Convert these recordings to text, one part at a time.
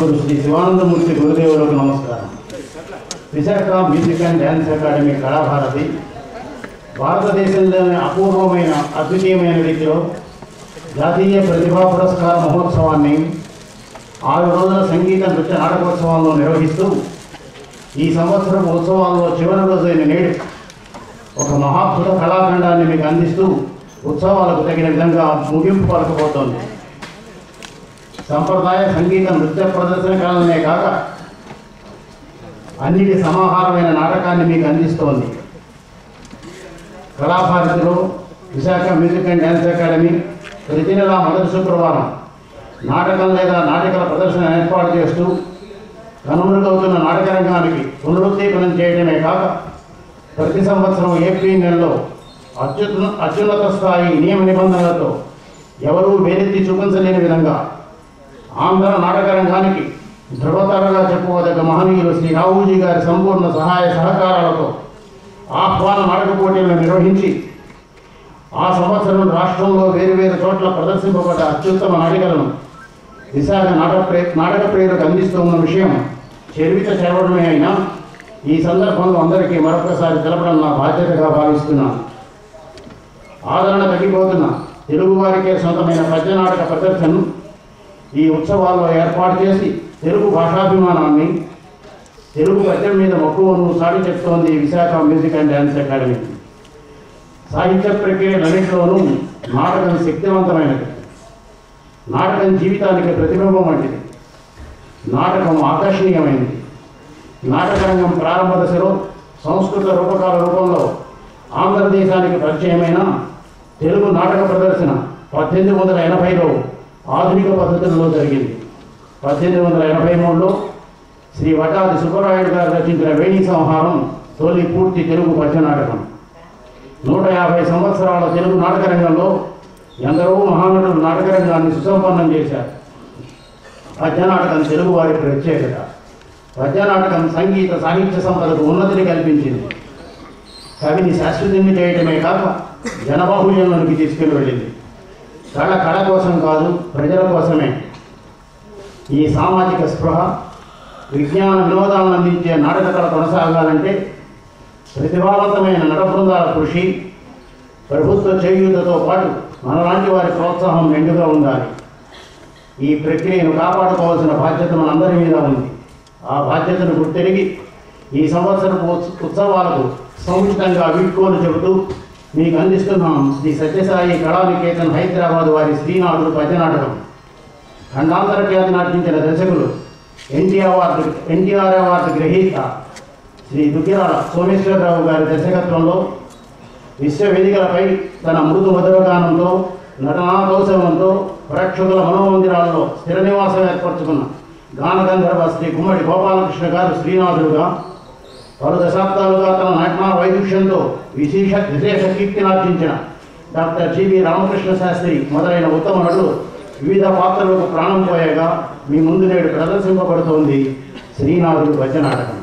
సద్గురు శ్రీ శివానందమూర్తి గురుదేవులకు నమస్కారం Visakha Music and Dance Academy Kalabharati భారతదేశంలోని అపూర్వమైన అద్వితీయమైన రీతిలో జాతీయ ప్రతిభా పురస్కార మహోత్సవాన్ని ఆరు రోజుల సంగీత నృత్య నాటకోత్సవాలను నిర్వహిస్తూ ఈ సంవత్సరం ఉత్సవాల్లో చివరి రోజైన నేడు ఒక మహాద్భుత కళాఖండాన్ని మీకు అందిస్తూ ఉత్సవాలకు తగిన విధంగా ముగింపు పలకబోతోంది సంప్రదాయ సంగీత నృత్య ప్రదర్శన కళలనే కాక అన్నిటి సమాహారమైన నాటకాన్ని మీకు అందిస్తోంది కళాభారతిలో Visakha Music and Dance Academy ప్రతి నెల మొదటి శుక్రవారం నాటకం లేదా నాటకాల ప్రదర్శన ఏర్పాటు చేస్తూ కనుమరుగవుతున్న నాటక రంగానికి పునరుద్దీపనం చేయడమే కాక ప్రతి సంవత్సరం ఏప్రిల్ నెలలో అత్యున్న అత్యున్నత స్థాయి నియమ నిబంధనలతో ఎవరూ వేరెత్తి చూపించలేని విధంగా ఆంధ్ర నాటక రంగానికి ధృవతరగా చెప్పుకోదగ్గ మహనీయులు శ్రీ రావుజీ గారి సంపూర్ణ సహాయ సహకారాలతో ఆహ్వాన నాటక పోటీలను నిర్వహించి ఆ సంవత్సరం రాష్ట్రంలో వేరు వేరు చోట్ల ప్రదర్శింపబడ్డ అత్యుత్తమ నాటికలను విశాఖ నాటక ప్రే నాటక ప్రేరకు అందిస్తున్న విషయం చెరువిత చేరడమే అయినా ఈ సందర్భంలో అందరికీ మరొకసారి తెలపడం నా బాధ్యతగా భావిస్తున్నాను ఆదరణ తగ్గిపోతున్న తెలుగువారికే సొంతమైన పద్యనాటక ప్రదర్శనను ఈ ఉత్సవాల్లో ఏర్పాటు చేసి తెలుగు భాషాభిమానాన్ని తెలుగు పద్యం మీద మక్కువను సాటి చెప్తోంది Visakha Music and Dance Academy సాహిత్య ప్రక్రియలన్నింటిలోనూ నాటకం శక్తివంతమైనది నాటకం జీవితానికి ప్రతిబింబం వంటిది నాటకం ఆకర్షణీయమైనది నాటకరంగం ప్రారంభ దశలో సంస్కృత రూపకాల రూపంలో ఆంధ్రదేశానికి పరిచయమైన తెలుగు నాటక ప్రదర్శన పద్దెనిమిది వందల ఎనభైలో ఆధునిక పద్ధతుల్లో జరిగింది పద్దెనిమిది వందల ఎనభై మూడులో శ్రీ వటాది సుబ్బరాయుడు గారు రచించిన వేణి సంహారం తొలి పూర్తి తెలుగు పద్య నాటకం నూట యాభై సంవత్సరాల తెలుగు నాటక రంగంలో ఎందరో మహానటులు నాటక రంగాన్ని సుసంపన్నం చేశారు పద్యనాటకం తెలుగు వారి ప్రత్యేకత పద్యనాటకం సంగీత సాహిత్య సంపదకు ఉన్నతిని కల్పించింది కవిని శాశ్వతంగా చేయటమే కాక జనబాహుల్యంలోనికి తీసుకుని వెళ్ళింది కళ కళ కోసం కాదు ప్రజల కోసమే ఈ సామాజిక స్పృహ విజ్ఞాన వినోదాలను అందించే నాటక కళ కొనసాగాలంటే ప్రతిభావంతమైన నట బృందాల కృషి ప్రభుత్వ చేయూతతో పాటు మనలాంటి వారి ప్రోత్సాహం మెండుగా ఉండాలి ఈ ప్రక్రియను కాపాడుకోవాల్సిన బాధ్యత మనందరి మీద ఉంది ఆ బాధ్యతను గుర్తెరిగి ఈ సంవత్సరపు ఉత్స- ఉత్సవాలకు సముచితంగా వీడ్కోలు చెబుతూ మీకు అందిస్తున్నాం శ్రీ సత్యసాయి కళానికేతన్ హైదరాబాద్ వారి శ్రీనాథుడు పద్యనాటకం ఖండాంతర ఖ్యాతి నాటించిన దర్శకులు ఎన్టీఆర్ అవార్డు ఎన్టీఆర్ అవార్డు గ్రహీత శ్రీ దుగ్గిరాల సోమేశ్వరరావు గారి దర్శకత్వంలో విశ్వవేదికలపై తన మృదు మధురగానంతో నటనా కౌశలంతో ప్రేక్షకుల మనోమందిరాల్లో స్థిర నివాసం ఏర్పరచుకున్న గానగంధర్వ శ్రీ గుమ్మడి గోపాలకృష్ణ గారు శ్రీనాథుడుగా పలు దశాబ్దాలుగా తన నటనా వైదుష్యంతో విశేష విశేష కీర్తినార్జించిన డాక్టర్ జీవి రామకృష్ణ శాస్త్రి మొదలైన ఉత్తమ నటులు వివిధ పాత్రలకు ప్రాణం పోయగా మీ ముందు నేడు ప్రదర్శింపబడుతోంది శ్రీనాథుడు పద్య నాటకం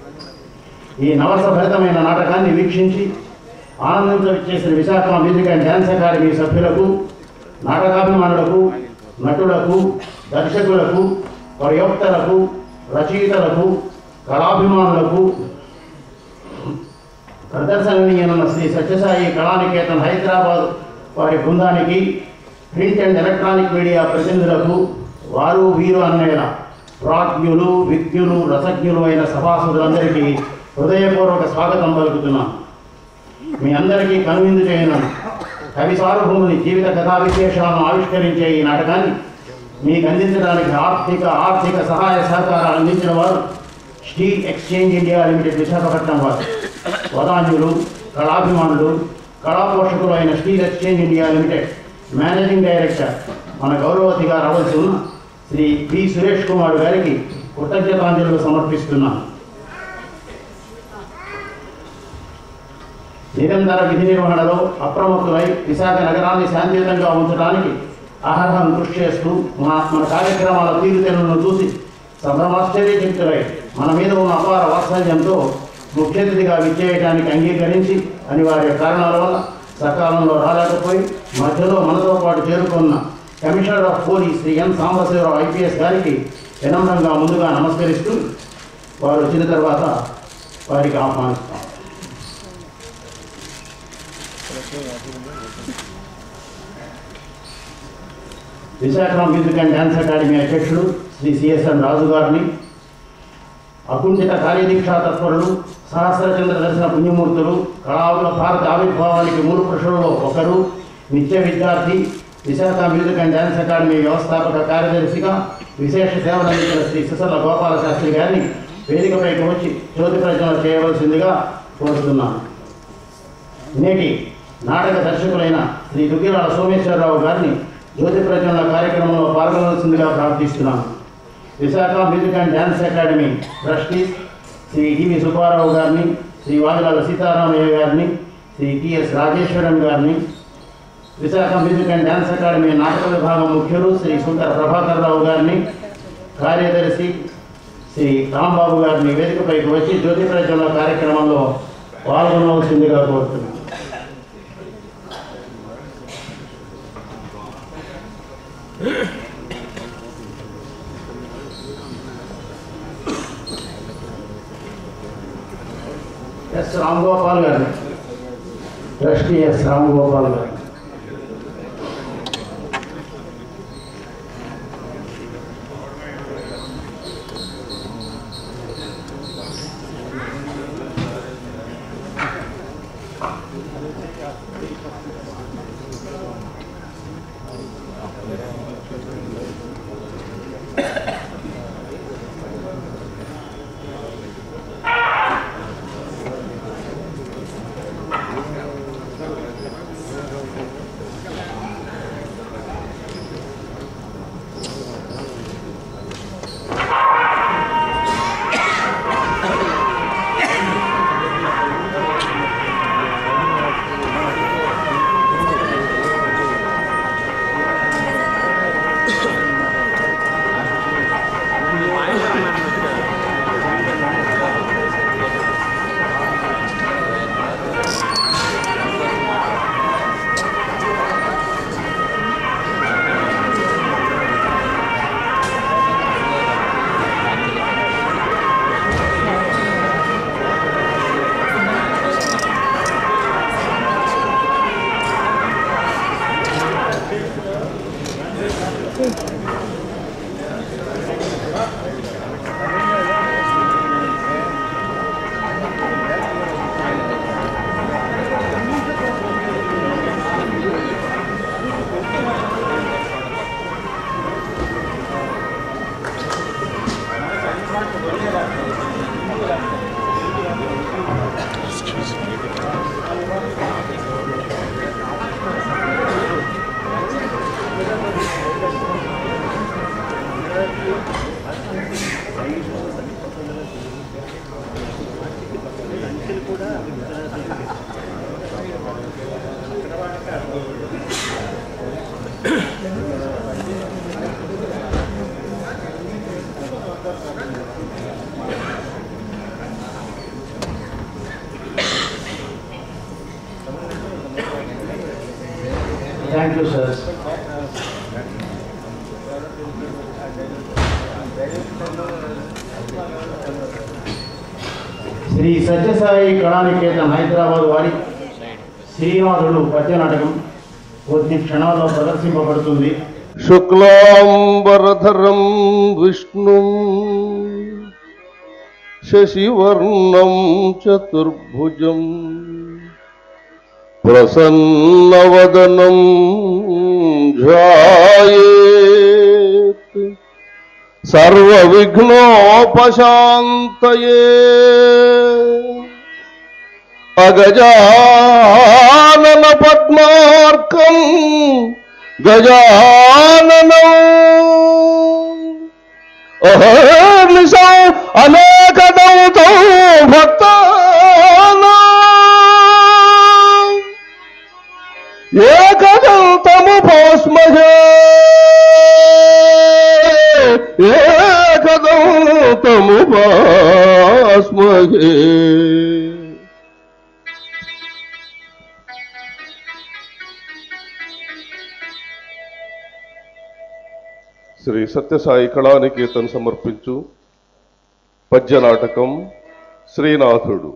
ఈ నవరస భరితమైన నాటకాన్ని వీక్షించి ఆనందించేసిన Visakha Music and Dance Academy సభ్యులకు నాటకాభిమానులకు నటులకు దర్శకులకు ప్రయోక్తలకు రచయితలకు కళాభిమానులకు ప్రదర్శనీయనున్న శ్రీ సత్యసాయి కళానికేతన్ హైదరాబాద్ వారి బృందానికి ప్రింట్ అండ్ ఎలక్ట్రానిక్ మీడియా ప్రతినిధులకు వారు వీరు అన్నయ్య ప్రాజ్ఞులు విజ్ఞులు రసజ్ఞులు అయిన సభాసదులందరికీ హృదయపూర్వక స్వాగతం పలుకుతున్నాను మీ అందరికీ కనువిందు చేయను కవి సార్వభౌముని జీవిత కథా విశేషాలను ఆవిష్కరించే ఈ నాటకాన్ని మీకు అందించడానికి ఆర్థిక ఆర్థిక సహాయ సహకారాలు అందించిన వారు Steel Exchange India Limited Visakhapatnam వారు వదాన్యులు కళాభిమానులు కళా పోషకులు అయిన Steel Exchange India Limited managing director మన గౌరవతిగా రావాల్సి ఉన్న శ్రీ పి సురేష్ కుమార్ గారికి కృతజ్ఞతాంజలులు సమర్పిస్తున్నాను నిరంతర విధి నిర్వహణలో అప్రమత్తులై విశాఖ నగరాన్ని శాంతియుతంగా ఉంచడానికి అహర్హం కృషి చేస్తూ మన మన కార్యక్రమాల తీరుతెన్నులను చూసి సంభ్రమాశ్చర్యచిత్తులై మన మీద ఉన్న అపార వాత్సల్యంతో ముఖ్య అతిథిగా విచ్చేయడానికి అంగీకరించి అనివార్య కారణాల వల్ల సకాలంలో రాలేకపోయి మధ్యలో మనతో పాటు చేరుకున్న commissioner of police Shri N Sambasiva Rao IPS గారికి వినమ్రంగా ముందుగా నమస్కరిస్తూ వారు వచ్చిన తర్వాత వారికి ఆహ్వానిస్తాం Visakha Music and Dance Academy అధ్యక్షుడు శ్రీ సిఎస్ఎన్ రాజు గారిని అకుంఠిత కార్యదీక్షా తత్పరులు సహస్రచంద్ర దర్శన పుణ్యమూర్తులు కళావుల భారత ఆవిర్భావానికి మూల పురుషులలో ఒకరు నిత్య విద్యార్థి Visakha Music and Dance Academy వ్యవస్థాపక కార్యదర్శిగా విశేష సేవలు అందించిన శ్రీ సుసల గోపాల శాస్త్రి గారిని వేదికపైకి వచ్చి జ్యోతి ప్రజలు చేయవలసిందిగా కోరుతున్నాను నేటి నాటక దర్శకులైన శ్రీ దుగ్గిరాల సోమేశ్వరరావు గారిని జ్యోతి ప్రజ్వలన కార్యక్రమంలో పాల్గొనవలసిందిగా ప్రార్థిస్తున్నాను Visakha Music and Dance Academy trustees Shri TV Subbarao గారిని శ్రీ వాగిలాల సీతారామయ్య గారిని శ్రీ టిఎస్ రాజేశ్వరన్ గారిని Visakha Music and Dance Academy నాటక విభాగం ముఖ్యులు శ్రీ సుందర ప్రభాకర్ రావు గారిని కార్యదర్శి శ్రీ రాంబాబు గారిని వేదికపైకి వచ్చి జ్యోతి ప్రజ్వలన కార్యక్రమంలో పాల్గొనవలసిందిగా కోరుతున్నాను ఎస్ రామ్గోపాల్ గారు trustee S Ramgopal garu thank you sir Shri Sathya Sai Kalaniketan Hyderabad వారి శ్రీనాథుడు పద్య నాటకం కొద్ది క్షణాల్లో ప్రదర్శింపబడుతుంది శుక్లాంబరధరం విష్ణుం శశివర్ణం చతుర్భుజం ప్రసన్నవదనం ధ్యాయేత్ సర్వవిఘ్నోపశాంతయే అగజానన పద్మార్కం గజాననం అహర్నిశం అనేకదౌతో భక్తానాం ఏకదంతము పోస్మహే ఏకదంతము పాస్మహే శ్రీ సత్యసాయి కళానికేతన్ సమర్పించు పద్య నాటకం శ్రీనాథుడు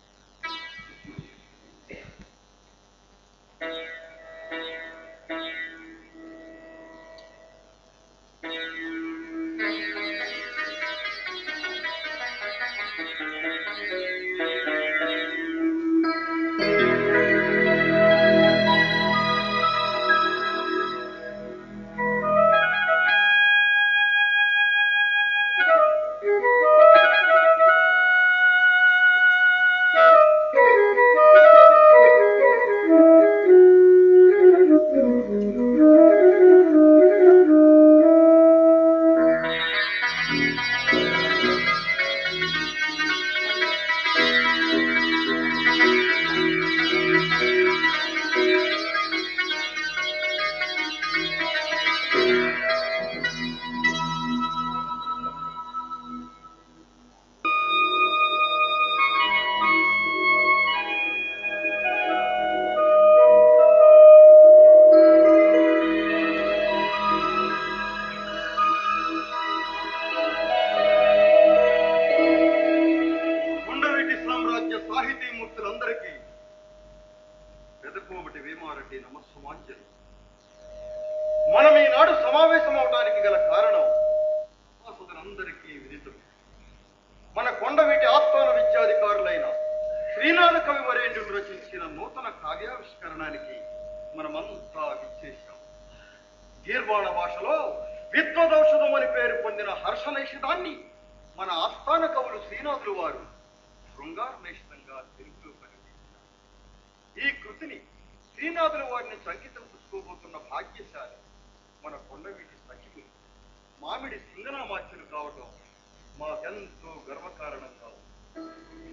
కొండవీటి సామ్రాజ్య సాహితీమూర్తులందరికీ పెదకోమటి వేమారెడ్డి నమస్సమాంజలి మనం ఈనాడు సమావేశం అవడానికి గల కారణం సోదరందరికీ విదితం మన కొండవీటి ఆస్థాన విద్యాధికారులైన శ్రీనాథ కవి వరేంద్రుడు రచించిన నూతన కావ్యావిష్కరణానికి మనమంతా విచ్చేశాం గీర్వాణ భాషలో విద్వదౌషధం అని పేరు పొందిన హర్షనైషితాన్ని మన ఆస్థాన కవులు శ్రీనాథులు వారు శృంగారనేషితంగా తెలుగులో పరిగణించారు ఈ కృతిని శ్రీనాథుల వారిని సంగీతం పుచ్చుకోబోతున్న భాగ్యశాలి మన కొండవీటి సఖికులు మామిడి సింగనామాచ్యులు కావటం మాకెంతో గర్వకారణంగా ఉంది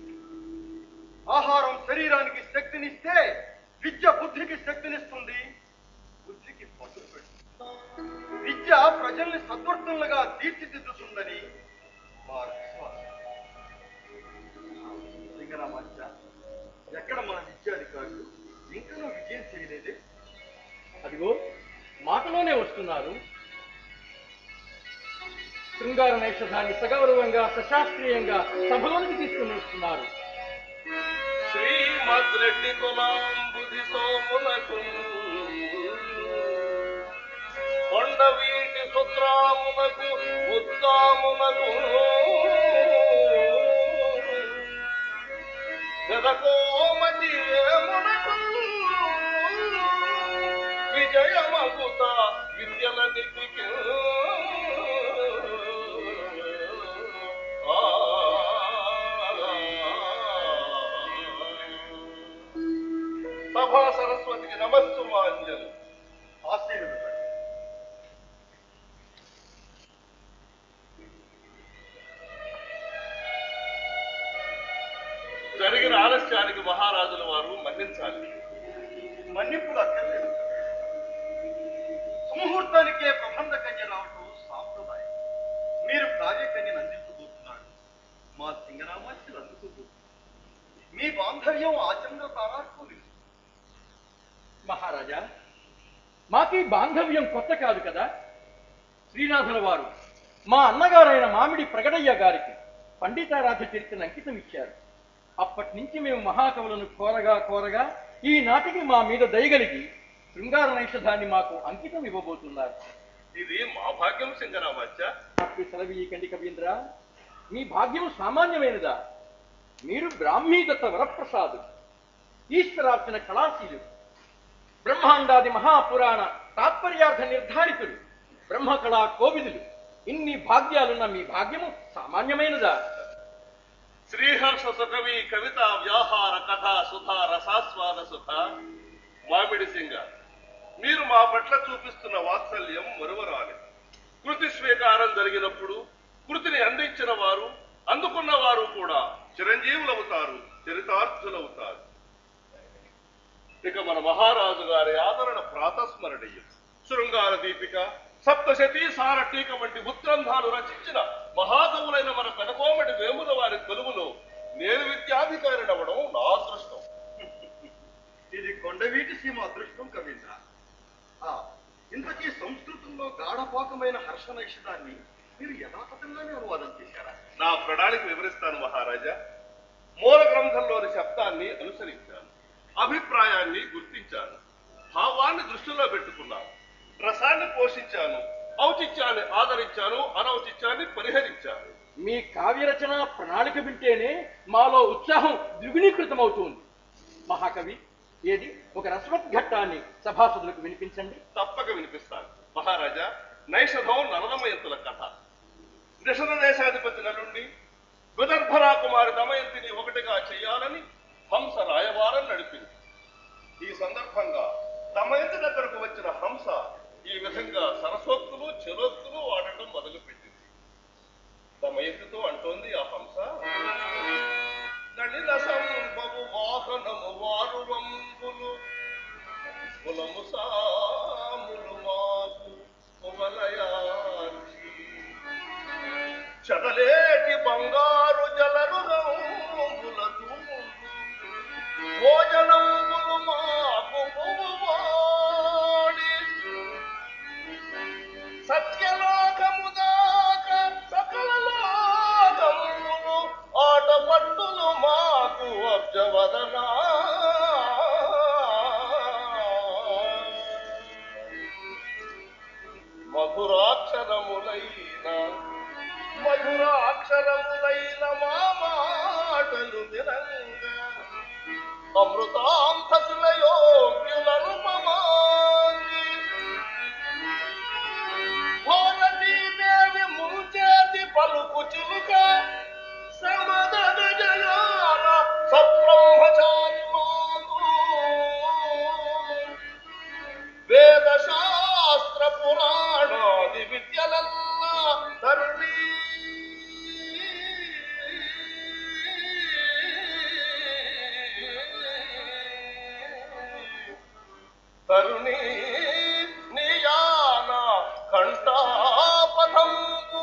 ఆహారం శరీరానికి శక్తినిస్తే విద్య బుద్ధికి శక్తినిస్తుంది బుద్ధికి పసుపు పెడుతుంది విద్య ప్రజల్ని సద్వర్తనులుగా తీర్చిదిద్దుతుందని మా విశ్వాసం లింగరామాచ ఎక్కడ మన విద్యాధికారులు ఇంకా విజయం చేయలేదే అదిగో మాటలోనే వస్తున్నారు శృంగార నైషధాన్ని సగౌరవంగా సశాస్త్రీయంగా సభలోనికి తీసుకుని వస్తున్నారు శ్రీమద్రెడ్డి కులాంబుధి సోమునకు కొండ వీటి సుత్రామునకు ఉత్తామునకు గదకోమతి వేమునకు విజయమగుత విద్యల నిధికి సభా సరస్వతికి నమస్సు మాంజలు ఆశీర్వదించండి జరిగిన ఆలస్యానికి మహారాజుల వారు మన్నించాలి మన్నిప్పులు అక్కర్లేదు సుముహూర్తానికే ప్రబంధ కన్య రావటం సాంప్రదాయం మీరు కార్యకన్యను అందించబోతున్నారు మా సింగరామాచ్యులు అందుకోబోతున్నారు మీ బాంధవ్యం ఆచరణ తారాడుకోలేదు మహారాజా మాకీ బాంధవ్యం కొత్త కాదు కదా శ్రీనాథుల వారు మా అన్నగారైన మామిడి ప్రగడయ్య గారికి పండితారాధ చరిత్రను అంకితం ఇచ్చారు అప్పటి నుంచి మేము మహాకవులను కోరగా కోరగా ఈ నాటికి మా మీద దయగలిగి శృంగార నైషధాన్ని మాకు అంకితం ఇవ్వబోతున్నారు ఇది మా భాగ్యం సింగరామాచ్య అప్పటి సెలవీకండి కవీంద్ర మీ భాగ్యం సామాన్యమైనదా మీరు బ్రాహ్మీదత్త వరప్రసాదు ఈశ్వరార్చన కళాశీలు బ్రహ్మాండాది మహాపురాణ తాత్పర్యార్థ నిర్ధారితులు బ్రహ్మకళా కోవిదులు ఇన్ని భాగ్యాలున్న మీ భాగ్యము సామాన్యమైనదా శ్రీహర్ష సుకవి కవిత వ్యాహార కథ సుధా రసాస్వాద సుఖ మామిడి సింగ మీరు మా పట్ల చూపిస్తున్న వాత్సల్యం మరువరాలి కృతి స్వీకారం జరిగినప్పుడు కృతిని అందించిన వారు అందుకున్న వారు కూడా చిరంజీవులవుతారు చరితార్థులవుతారు ఇక మన మహారాజు గారి ఆదరణ ప్రాతస్మరణీయం శృంగార దీపిక సప్తశతి సార టీక వంటి ఉత్గ్రంథాలు రచించిన మహాకవులైన మన పెదకోమటి వేముల వారి కొలువులో నేను విద్యాధికారినవ్వడం నా అదృష్టం ఇది కొండవీటి సీమ అదృష్టం కవీంద్ర ఆ, ఇంతకీ సంస్కృతం సంస్కృతంలో గాఢపాకమైన హర్ష నైషితాన్ని మీరు యథాతథంగానే అనువాదం చేశారా నా ప్రణాళిక వివరిస్తాను మహారాజా మూల గ్రంథంలోని శబ్దాన్ని అనుసరించాను అభిప్రాయాన్ని గుర్తించాను భావాన్ని దృష్టిలో పెట్టుకున్నాను రసాన్ని పోషించాను ఔచిత్యాన్ని ఆదరించాను అనౌచిత్యాన్ని పరిహరించాను మీ కావ్యరచన ప్రణాళిక వింటేనే మాలో ఉత్సాహం ద్విగుణీకృతమవుతుంది మహాకవి ఏది ఒక రసవద్ఘట్టాన్ని సభాసదులకు వినిపించండి తప్పక వినిపిస్తాను మహారాజా నైషధం నలదమయంతుల కథ దశర దేశాధిపతి నలుండి విదర్భరా కుమారి దమయంతిని ఒకటిగా చేయాలని హంస రాయవారం నడిపింది ఈ సందర్భంగా దమయంతి దగ్గరకు వచ్చిన హంస ఈ విధంగా సరస్వత్తులు చెరోక్తులు ఆడటం మొదలుపెట్టింది దమయంతితో అంటోంది ఆ హంస నళిన సంభవు వాహనము వారు వంపులు కులము సాములు మాకు కువలయార్చి చదలేటి బంగారు జలరు రంగులతూ భోజనంబులు మాకు పువ్వువాడి సత్యలోకము దాకా సకల లోకములు ఆట పట్టులు మాకు అబ్జవదనా మధురాక్షరములైన మధురాక్షరములైన మా మాటలు వినంగా అమృతాంతసుల యోగ్యులను మమాంగి భారతీదేవి ముంచేతి పలుకు చిలుక సమదగ జయాల సబ్రహ్మచారి మాకు వేద శాస్త్ర పురాణాది విద్యలల్ల తరుణీ తరుణీ నియాన కంఠాపథంబు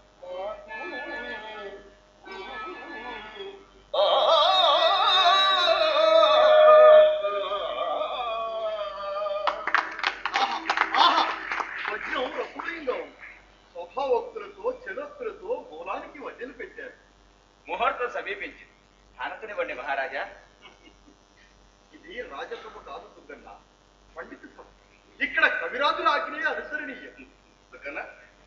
ఆహా వజ్రం రసమైందో స్వభావోక్తులతో చెడోక్తులతో మూలానికి వడ్డీలు పెట్టారు ముహూర్తం సమీపించింది అనకునివ్వండి మహారాజా ఇది రాజసభ కాదు సుగన్న పండిత సభ ఇక్కడ కవిరాజుల ఆజ్ఞే అనుసరణీయం అందుకనా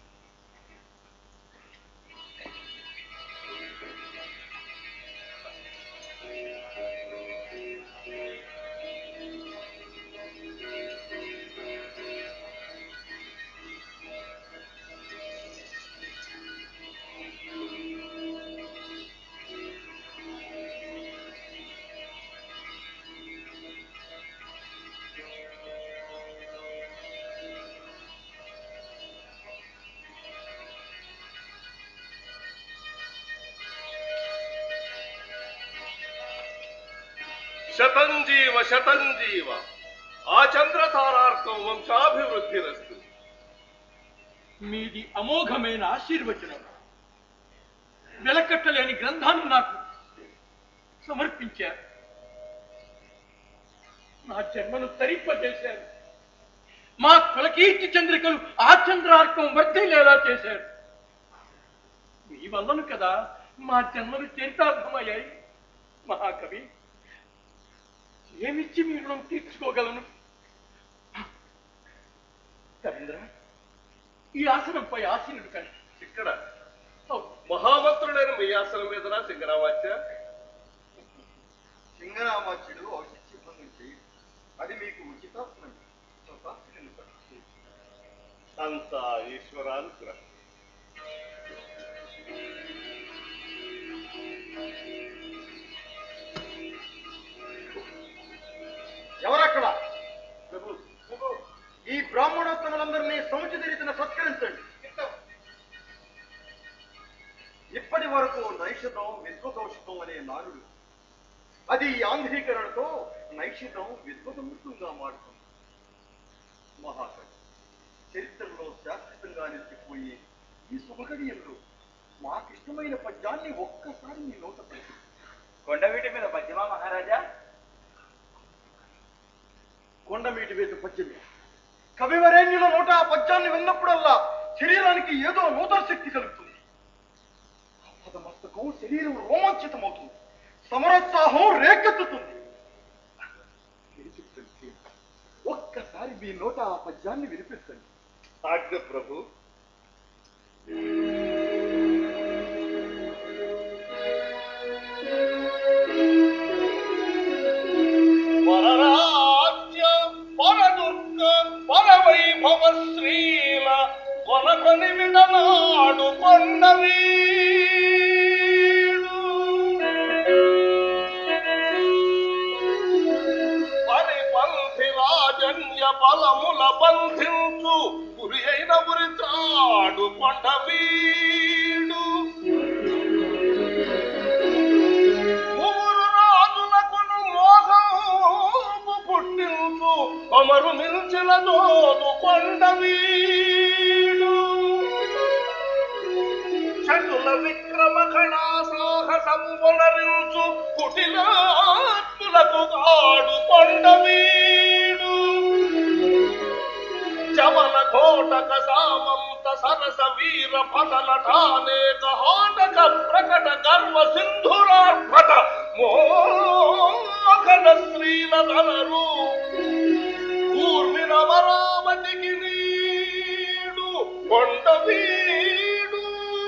శతంజీవ శతంజీవ ఆ చంద్రతారార్కం వంశాభివృద్ధిరస్తు మీది అమోఘమైన ఆశీర్వచనం వెలకట్టలేని గ్రంథాన్ని నాకు సమర్పించారు నా జన్మను తరింపజేశారు మా కులకీర్తి చంద్రికలు ఆ చంద్రార్కం వర్ధిల్లేలా చేశారు మీ వల్లను కదా మా జన్మలు చరితార్థమయ్యాయి మహాకవి ఏమిచ్చి మీ రుణం తీర్చుకోగలను కవీంద్ర ఈ ఆసనంపై ఆసీనుడు కానీ ఇక్కడ మహామంత్రుడైన మీ ఆసనం మీదనా సింగరామాచ్య సింగరామాచ్యుడు ఔచిత్య భంగం చేయడు అది మీకు ఉచితాత్మని స్వతాత్మని అంతా ఈశ్వరానుగ్రహం ఎవరక్కడ ఈ బ్రాహ్మణోత్తములందరినీ సముచిత రీతిన సత్కరించండి ఇప్పటి వరకు నైషధం విద్వకౌషికం అనే నానుడు అది ఈ ఆంధ్రీకరణతో నైషిధం విద్వకమృతంగా మారుతుంది మహాకవి చరిత్రలో శాశ్వతంగా నిలిచిపోయే ఈ శుభగడియల్లో మాకిష్టమైన పద్యాన్ని ఒక్కసారి మీ నోట పలికి కొండవీటి మీద పద్యమా మహారాజా కొండమీటి వేటు పద్యమే కవివరేణ్యుల నోట ఆ పద్యాన్ని విన్నప్పుడల్లా శరీరానికి ఏదో నూతన శక్తి కలుగుతుంది ఆపద మస్తకం శరీరం రోమాంచితమవుతుంది సమరోత్సాహం రేకెత్తుతుంది ఒక్కసారి మీ నోట ఆ పద్యాన్ని వినిపించండి ఆజ్ఞ ప్రభు పరరాజ్య పరదుర్గ పరవైభవ శ్రీల కొనకొని విడనాడు పరిపంథి రాజన్య బలముల బంధించు గురి అయిన గురి తాడు కొండవీడు మూరు రాజులకును మోహము పుట్టించు అమరు మిల్చిన దోదు కొండవీడు చటుల విక్రమ కళా సాహసము వనరించు కుటిలాత్ములకు కాడు కొండవీడు చమన ఘోటక సామంత సరస వీర ఫటనటానేక హాటక ప్రకట గర్వ సింధురార్భట మోహన శ్రీల ధనరు ఊర్మిన మరామతికి నీడు కొండ వీడు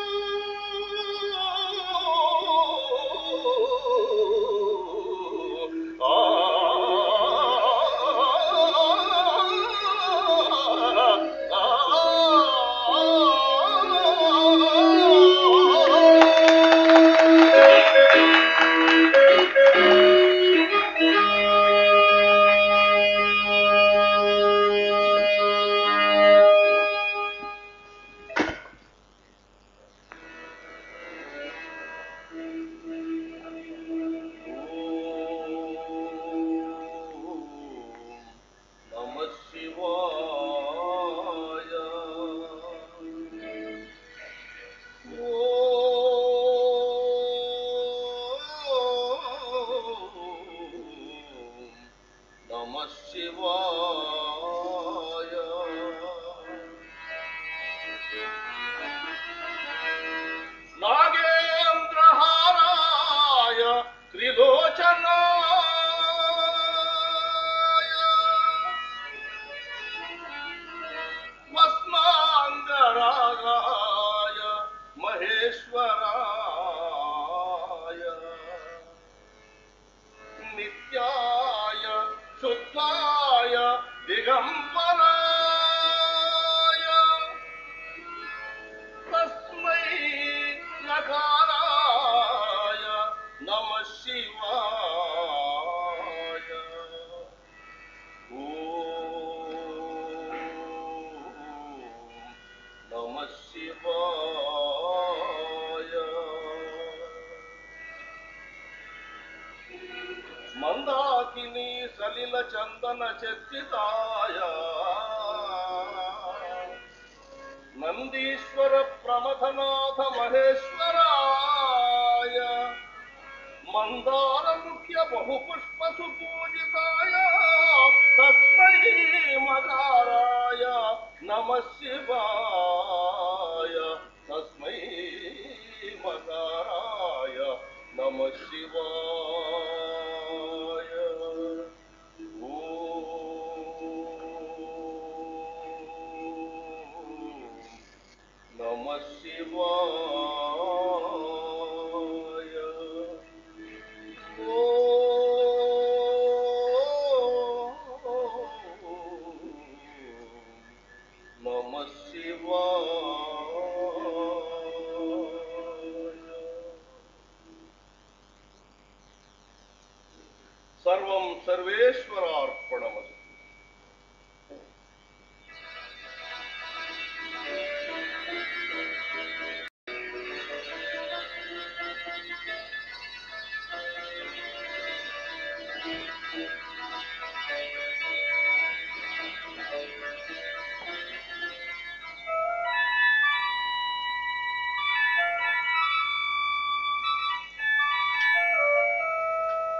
నమ శివాయ నమ శివాయ నాగేంద్రహారాయ త్రిలోచనాయ భస్మాంగరాగాయ మహేశ్వరాయ నిత్యాయ శుద్ధాయ దిగంబరాయ తస్మై నకారాయ నమ శివాయ నమ శివాయ మందాకిని సలిల చందన చర్చితాయ నందీశ్వర ప్రమథనాథ మహేశ్వరాయ మందార ముఖ్య బహుపుష్ప సుపూజితాయ తస్మై మకారాయ నమ శివాయ తస్మై మకారాయ నమ శివాయ ఓం నమ శివాయ నమ శివాయ సర్వం సర్వేశ్వరార్పణమస్తు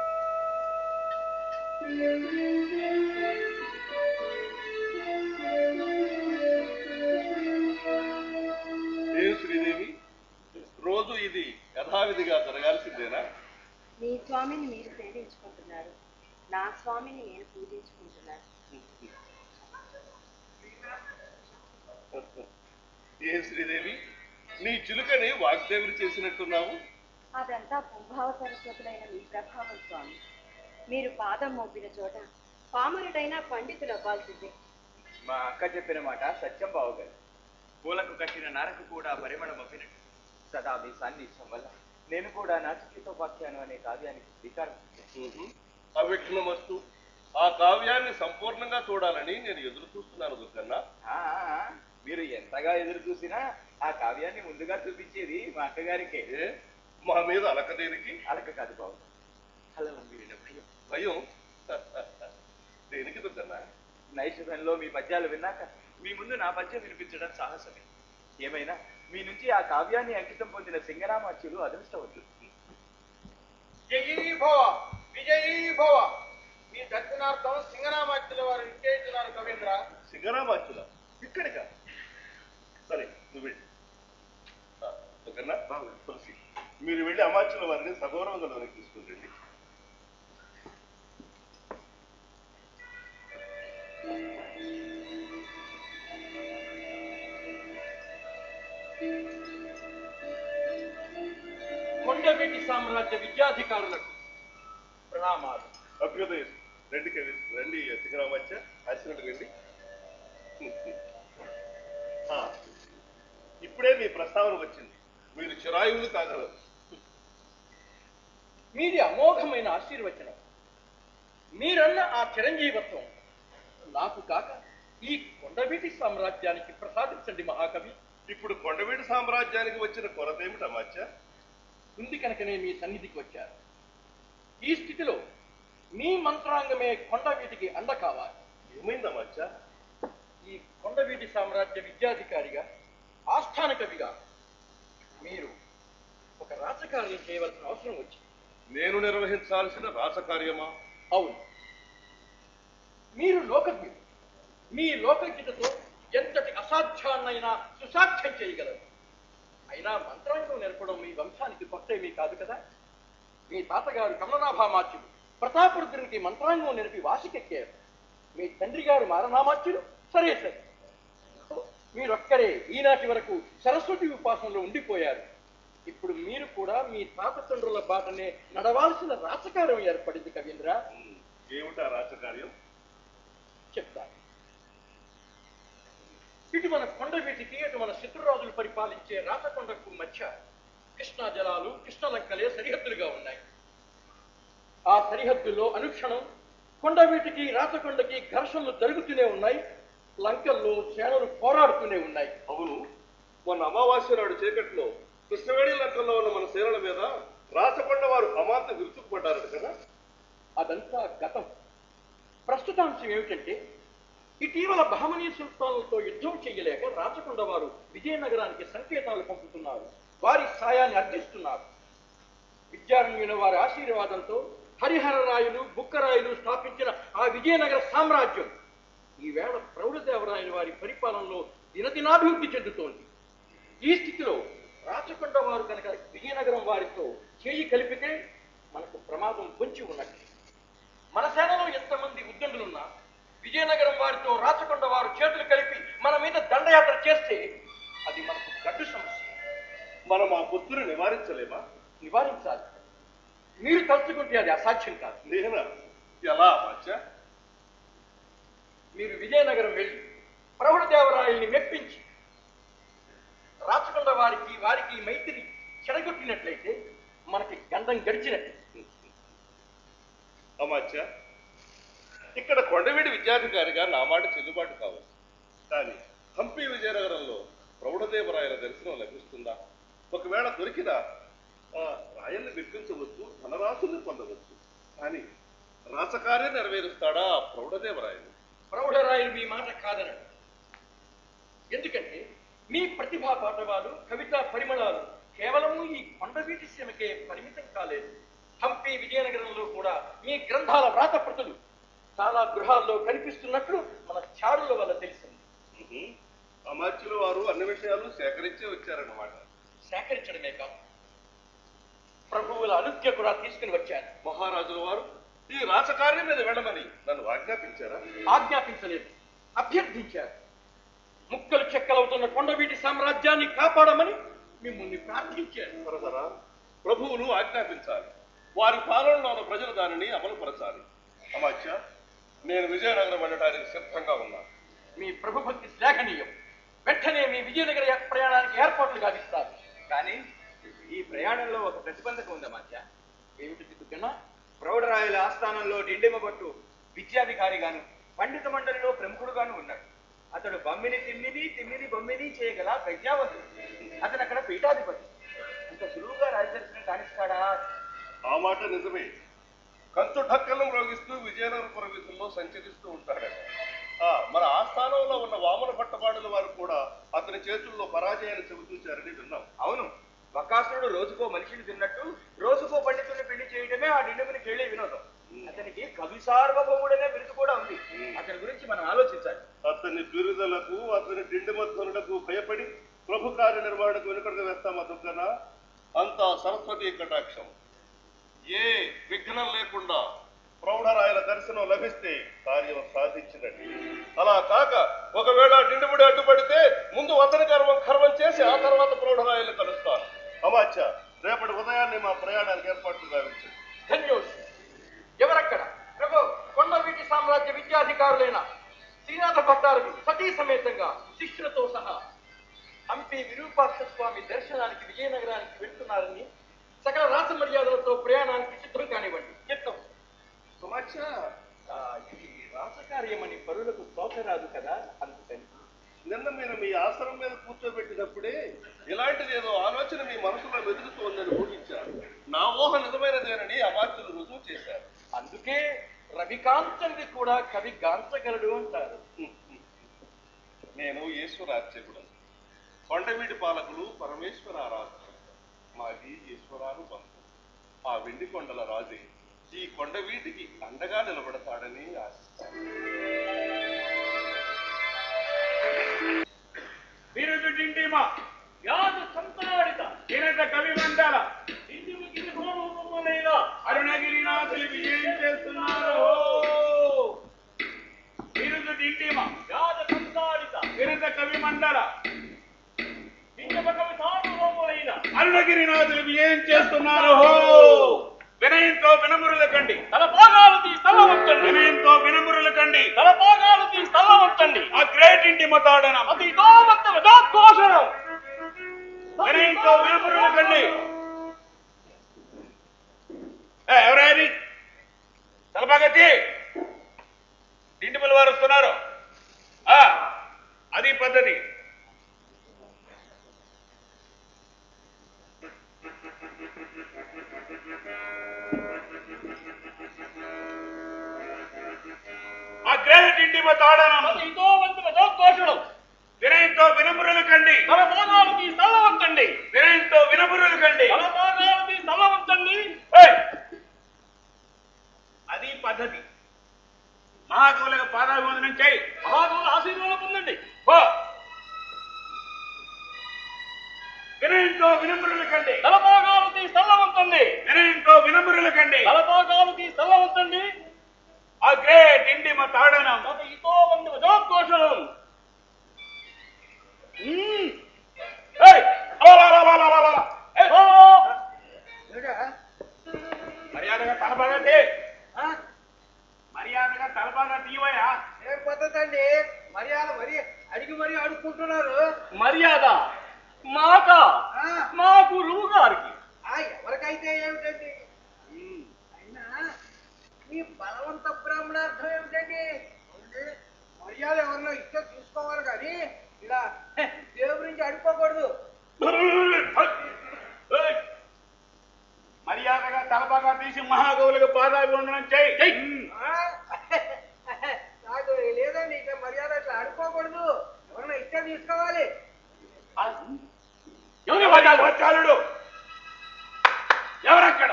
Thank you. ఇది యథావిధిగా జరగాల్సిందేనా మీ స్వామిని మీరు సేవించుకుంటున్నారు నా స్వామిని నేను పూజించుకుంటున్నాను ఏ శ్రీదేవి నీ చిలుకని వాగ్దేవుడు చేసినట్టున్నావు అదంతా పుంభావ సరస్వతులైన మీ ప్రభావం స్వామి మీరు పాదం మోపిన చోట పామరుడైనా పండితులు అవ్వాల్సిందే మా అక్క చెప్పిన మాట సత్యం బావగారు పూలకు కట్టిన నారకు కూడా పరిమళం అవ్వినట్టు సదా మీ సాన్నిధ్యం వల్ల నేను కూడా నాచికేతోపాఖ్యానం అనే కావ్యానికి శ్రీకారం చుట్టాను. అవిఘ్నమస్తు ఆ కావ్యాన్ని సంపూర్ణంగా చూడాలని నేను ఎదురు చూస్తున్నాను దుర్గన్న ఆ, ఆ, ఆ, మీరు ఎంతగా ఎదురు చూసినా ఆ కావ్యాన్ని ముందుగా చూపించేది మా అక్కగారికే ఏ మా మీద అలక దేనికి అలక కాదు బాబు అలా మీరిన భయం భయం దేనికి దుర్గన్న నైషధంలో మీ పద్యాలు విన్నాక మీ ముందు నా పద్యం వినిపించడం సాహసమే ఏమైనా మీ నుంచి ఆ కావ్యాన్ని అంకితం పొందిన సింగరామాచ్యులు అదృష్టవంతులు జయీ భవ విజయీ భవ మీ దర్శనార్థం సింగరామాచ్యుల వారు నిశ్చయించున్నారు కవీంద్ర సింగరామాచుల ఇక్కడికా సరే నువ్వు వెళ్ళి ఆ, దుర్గన్న తులసి మీరు వెళ్ళి అమాచుల వారిని సగౌరవంలోనికి తీసుకుని రండి కొండవీటి సామ్రాజ్య విద్యాధికారులకు ప్రణామాలు అభ్యుదయం రండి కవి రండి సింగరామాచ వచ్చినట్టు రండి ఆ, ఇప్పుడే మీ ప్రస్తావన వచ్చింది మీరు చిరాయువులు కాగలరు మీది అమోఘమైన ఆశీర్వచనం మీరన్న ఆ చిరంజీవత్వం నాకు కాక ఈ కొండవీటి సామ్రాజ్యానికి ప్రసాదించండి మహాకవి ఇప్పుడు కొండవీటి సామ్రాజ్యానికి వచ్చిన కొరత ఏమిటి అమాచ ఉంది కనుకనే మీ సన్నిధికి వచ్చారు ఈ స్థితిలో మీ మంత్రాంగమే కొండవీటికి అండ కావాలి ఏమైంది అమాచ ఈ కొండవీటి సామ్రాజ్య విద్యాధికారిగా ఆస్థాన కవిగా మీరు ఒక రాజకార్యం చేయవలసిన అవసరం వచ్చింది నేను నిర్వహించాల్సిన రాసకార్యమా అవును మీరు లోకజ్ఞుడు మీ లోకజ్ఞతతో ఎంతటి అసాధ్యాన్నైనా సుసాధ్యం చేయగలరు అయినా మంత్రాంగం నేర్పడం మీ వంశానికి కొత్త ఏమీ కాదు కదా మీ తాతగారు కమలనాభామాచ్యుడు ప్రతాపరుద్రునికి మంత్రాంగం నేర్పి వాసికెక్కారు మీ తండ్రి గారు మారనామాచ్యుడు సరే సరే మీరొక్కరే ఈనాటి వరకు సరస్వతి ఉపాసనలో ఉండిపోయారు ఇప్పుడు మీరు కూడా మీ తాత తండ్రుల బాటనే నడవాల్సిన రాచకార్యం ఏర్పడింది కవీంద్ర ఉమ్, ఏమిటా రాసకార్యం చెప్తాను ఇటు మన కొండవీటికి అటు మన శత్రురాజులు పరిపాలించే రాచకొండకు మధ్య కృష్ణా జలాలు కృష్ణలంకలే సరిహద్దులుగా ఉన్నాయి ఆ సరిహద్దుల్లో అనుక్షణం కొండవీటికి రాచకొండకి ఘర్షణలు జరుగుతూనే ఉన్నాయి లంకల్లో సేనలు పోరాడుతూనే ఉన్నాయి అవును మొన్న అమావాస్య నాడు చీకట్లో కృష్ణవేణి లంకల్లో ఉన్న మన సేనల మీద రాచకొండ వారు అమాంత విరుచుకుపడ్డారట కదా అదంతా గతం ప్రస్తుతాంశం ఏమిటంటే ఇటీవల బహమనీ సుల్తాన్లతో యుద్ధం చేయలేక రాచకొండ వారు విజయనగరానికి సంకేతాలు పంపుతున్నారు వారి సాయాన్ని అర్థిస్తున్నారు విద్యారణ్యుల వారి ఆశీర్వాదంతో హరిహరరాయలు బుక్కరాయలు స్థాపించిన ఆ విజయనగర సామ్రాజ్యం ఈవేళ ప్రౌఢదేవరాయల వారి పరిపాలనలో దినదినాభివృద్ధి చెందుతోంది ఈ స్థితిలో రాచకొండ వారు కనుక విజయనగరం వారితో చేయి కలిపితే మనకు ప్రమాదం పొంచి ఉన్నట్టు మన సేనలో ఎంతమంది ఉద్దండులున్నా విజయనగరం వారితో రాచకొండ వారు చేతులు కలిపి మన మీద దండయాత్ర చేస్తే అది మనకు గడ్డు సమస్య మనం ఆ పొత్తుని నివారించలేమా నివారించాలి మీరు తలుచుకుంటే అది అసాధ్యం కాదు నేనా ఎలా అమాచ మీరు విజయనగరం వెళ్ళి ప్రౌఢదేవరాయల్ని మెప్పించి రాచకొండ వారికి వారికి మైత్రి చెడగొట్టినట్లయితే మనకి గండం గడిచినట్టు అమాచ ఇక్కడ కొండవీడి విద్యాధికారిగా నా మాట చెల్లుబాటు కావచ్చు కానీ హంపి విజయనగరంలో ప్రౌఢదేవరాయల దర్శనం లభిస్తుందా ఒకవేళ దొరికినా ఆ, రాయల్ని విప్పించవచ్చు ధనరాశుల్ని పొందవచ్చు కానీ రాసకార్యం నెరవేరుస్తాడా ఆ ప్రౌఢదేవరాయలు ప్రౌఢరాయలు మీ మాట కాదనడు ఎందుకంటే మీ ప్రతిభా పాఠవాలు కవితా పరిమళాలు కేవలము ఈ కొండవీటి సీమకే పరిమితం కాలేదు హంపి విజయనగరంలో కూడా మీ గ్రంథాల వ్రాతప్రతులు చాలా గృహాల్లో కనిపిస్తున్నట్లు మన చారుల వల్ల తెలిసింది ఉహు. అమాత్యుల వారు అన్ని విషయాలు సేకరించే వచ్చారన్నమాట సేకరించడమే కాదు రాజుల అనుజ్ఞ కూడా తీసుకుని వచ్చాను మహారాజుల వారు ఈ రాచకార్యం మీద వెళ్ళమని నన్ను ఆజ్ఞాపించారా ఆజ్ఞాపించలేదు అభ్యర్థించారు ముక్కలు చెక్కలవుతున్న కొండవీటి సామ్రాజ్యాన్ని కాపాడమని మిమ్మల్ని ప్రార్థించారు సరసరా ప్రభువులు ఆజ్ఞాపించాలి వారి పాలనలో ఉన్న ప్రజలు దానిని అమలుపరచాలి అమాత్య నేను విజయనగరం వెళ్ళడానికి సిద్ధంగా ఉన్నాను మీ ప్రభుభక్తి శ్లాఘనీయం వెంటనే మీ విజయనగర ప్రయాణానికి ఏర్పాట్లు గావిస్తారు కానీ ఈ ప్రయాణంలో ఒక ప్రతిబంధకం ఉందా మధ్య ఏమిటి దిక్కుకన్నా ప్రౌఢరాయల ఆస్థానంలో డిండిమబట్టు విద్యాధికారిగాను పండిత మండలిలో ప్రముఖుడుగాను ఉన్నాడు అతడు బమ్మిని తిమ్మిని తిమ్మిని బొమ్మిని చేయగల ప్రజ్ఞావంతుడు అతను అక్కడ పీఠాధిపతి అంత సులువుగా రాజదర్శనం కానిస్తాడా ఆ మాట నిజమే కంచు ఢక్కలను రోగిస్తూ విజయనగరపుర వీధుల్లో సంచరిస్తూ ఉంటాడు ఆ, మన ఆస్థానంలో ఉన్న వామన పట్టబాడుల వారు కూడా అతని చేతుల్లో పరాజయాన్ని చెబుతుంచారని విన్నాం అవును బకాసురుడు రోజుకో మనిషిని తిన్నట్టు రోజుకో పండితుడిని పెళ్లి చేయడమే ఆ డిండమునికి వెళ్ళే వినోదం అతనికి కవి సార్వభౌముడనే బిరుదు కూడా ఉంది అతని గురించి మనం ఆలోచించాలి అతని బిరుదలకు అతని డిండిమధ్వనులకు భయపడి ప్రభు కార్య నిర్వహణకు వెనుకడుగు వేస్తామా దుర్గన అంతా సరస్వతి కటాక్షం ఏ విఘ్నం లేకుండా ప్రౌఢరాయల దర్శనం లభిస్తే కార్యం సాధించినట్టు అలా కాక ఒకవేళ డిండిముడి అడ్డుపడితే ముందు అతని గర్వం ఖర్వం చేసి ఆ తర్వాత ప్రౌఢరాయలు కలుస్తాను అమాచ్య రేపటి ఉదయాన్నే మా ప్రయాణానికి ఏర్పాట్లు గావించండి ధన్యోస్ ఎవరక్కడ ప్రభు కొండవీటి సామ్రాజ్య విద్యాధికారులైన శ్రీనాథ భట్టారు సతీ సమేతంగా శిష్యులతో సహా హంపి విరూపాక్ష స్వామి దర్శనానికి విజయనగరానికి వెళ్తున్నారని సకల రాస మర్యాదలతో ప్రయాణానికి సిద్ధం కానివ్వండి చిత్తం సుమాచ ఇది రాసకార్యమని పరులకు తోచరాదు కదా అందుకని నిన్న మీరు మీ ఆసనం మీద కూర్చోబెట్టినప్పుడే ఇలాంటిది ఏదో ఆలోచన మీ మనసులో వెతుకుతోందని ఊహించారు నా ఊహ నిజమైనదేనని అమాత్యులు రుజువు చేశారు అందుకే రవికాంతుడిని కూడా కవి గాంచగలడు అంటారు నేను ఈశ్వరార్చకుడు కొండవీడి పాలకులు పరమేశ్వర ఆరాధన మాది ఈశ్వరానుబంధం ఆ వెండి కొండల రాజే ఈ కొండవీటికి అండగా నిలబడతాడని ఆశిస్తాను బిరుదు డిండిమ యాదు సంతాడిత కిరట కవి మండల ఇందుకు గిరిహోమములైన అరుణగిరినాథులు విజయం చేస్తున్నారు బిరుదు డిండిమ యాదు సంతాడిత కిరట కవి మండల ఇందుకు కవి సార్వభౌములైన అరుణగిరినాథులు విజయం చేస్తున్నారు వినయంతో వినమురుల కండి తల భాగాలు తీ తలవంచండి వినయంతో వినమురుల కండి తల భాగాలు తీ తలవంచండి ఆ గ్రేట్ ఇంటి మతాడనం అది ఇదోమంత విధోద్ఘోషణం వినయంతో వినమురుల కండి ఏ, ఎవరా ఇది తలపాగతి ఇంటి వారు వస్తున్నారు ఆ, అది పద్ధతి ఆ గ్రేట్ ఇంటి మతాడనం అది ఇదోమంత విధోద్ఘోషణం వినయంతో వినమురుల కండి తల భాగాలు తీ తలవంచండి వినయంతో వినమురుల కండి తల భాగాలు తీ తలవంచండి ఏయ్! అది పద్ధతి మహాకవులకు పాదాభివందనం చేయి మహాకవుల ఆశీర్వాదం పొందండి పో. వినయంతో వినమ్రుల కండి తల భాగాలు తీ తలవంచండి వినయంతో వినమ్రుల కండి తల భాగాలు తీ తలవంచండి ఆ గ్రేట్ ఇండి మా తాడనం అది ఇదోమంత విధోద్ఘోషణం ఏయ్! అలా, అలా, అలా, అలా, అలా. ఏయ్! ఓ! మర్యాదగా తలబాగా తీ. మర్యాదగా తలబాగా తీవయా ఏం పద్ధతి అండి మర్యాద మరి అడిగి మరీ అడుక్కుంటున్నారు మర్యాద మాట ఆ, మా గురువు గారికి ఆ, ఎవరికైతే ఏమిటండి అయినా మీ బలవంత బ్రాహ్మణార్థం ఏమిటండి ఉంది. మర్యాద ఎవరినో ఇస్తే తీసుకోవాలి కానీ ఇలా హె, దేవుడి నుంచి అడుక్కోకూడదు ఏయ్! మర్యాదగా తలబాగా తీసి మహాగౌలకు పాదాభివందనం చేయి చెయ్యి. ఆ, నాకు లేదండి ఇక మర్యాద ఇట్లా అడుక్కోకూడదు ఎవరినో ఇస్తే తీసుకోవాలి ఎవరి వాచాలు వచ్చాలుడు ఎవరక్కడ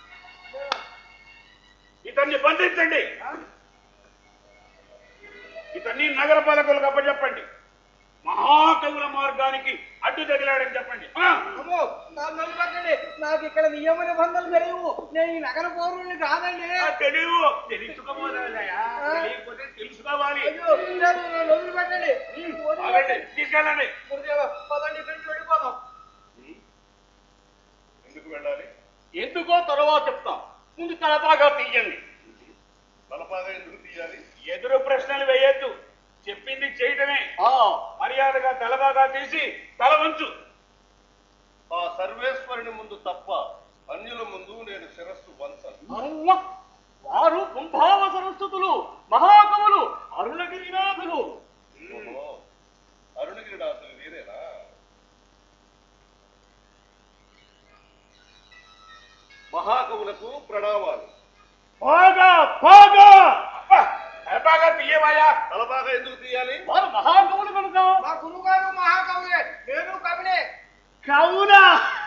ఇతన్ని బంధించండి ఆ, ఇతన్ని నగర పాలకులకు అప్పచెప్పండి మహాకవుల మార్గానికి అడ్డు తగిలాడని చెప్పండి ఆ, అమ్మో నా నన్ను పట్టండి నాకు ఇక్కడ నియమ నిబంధనలు తెలియవు నేను ఈ నగర పౌరుల్ని కాదండి ఆ తెలియదు తెలుసుకోబోదయ్యా తెలియకపోతే తెలుసుకోవాలి అయ్యో నేను నన్ను వదిలిపెట్టండి ఆగండి, తీసుకెళ్ళండి గురుదేవ పదండి ఇక్కడి నుంచి వెళ్ళిపోదాం ఎందుకు వెళ్ళాలి ఎందుకో తర్వాత చెప్తాం ముందు తలపాగా తీయండి తలపాగా ఎందుకు తీయాలి ఎదురు ప్రశ్నలు వేయొద్దు చెప్పింది చేయటమే మర్యాదగా తలబాగా తీసి తల వంచు ఆ సర్వేశ్వరుని ముందు తప్ప అన్యుల ముందు నేను శిరస్సు వంచను అవ్వ! వారు కుంభావ సరస్వతులు మహాకవులు అరుణగిరినాథులు ఓహో, అరుణగిరినాథులు వీరేనా మహాకవులకు ప్రణామాలు బాగా బాగా అబ్బా, తలపాగా తీయవాయా తలపాగా ఎందుకు తీయాలి వారు మహాకవులు కనుక మా గురువుగారు మహాకవులే నేను కవినే కవునా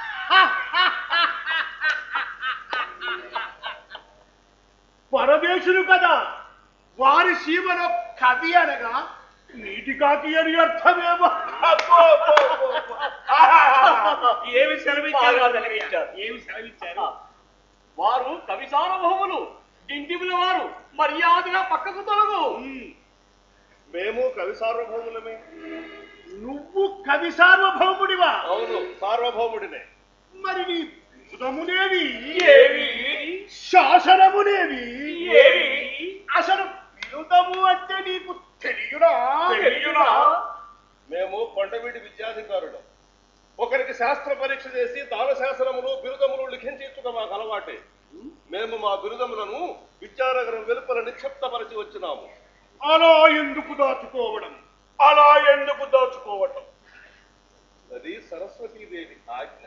పరదేశులు కదా వారి సీమలో కవి అనగా నీటి కాకి అని అర్థమేమో అబ్బో, అబ్బో, అబ్బో, అబ్బో. ఆహాహాహా. ఏమి సెలవిచ్చారు బాగా సెలవిచ్చారు. ఏమి సెలవిచ్చారు వారు కవి సార్వభౌములు డింటిముల వారు మర్యాదగా పక్కకు తొలగు ఉమ్, మేము కవి సార్వభౌములమే నువ్వు కవి సార్వభౌముడివా అవును సార్వభౌముడినే మరి నీ బుధమునేవి ఏవి? శాసనమునేవి ఏవి? అసలు విరుదము అంటే నీకు తెలియడా తెలియడా? మేము కొండవీడి విద్యాధికారులం ఒకరికి శాస్త్ర పరీక్ష చేసి దాన శాసనములు బిరుదములు లిఖించుట మాకు అలవాటే మేము మా బిరుదములను విద్యానగరం వెలుపల నిక్షిప్తపరిచి వచ్చినాము అలా ఎందుకు దాచుకోవడం అలా ఎందుకు దాచుకోవటం అది సరస్వతీదేవి ఆజ్ఞ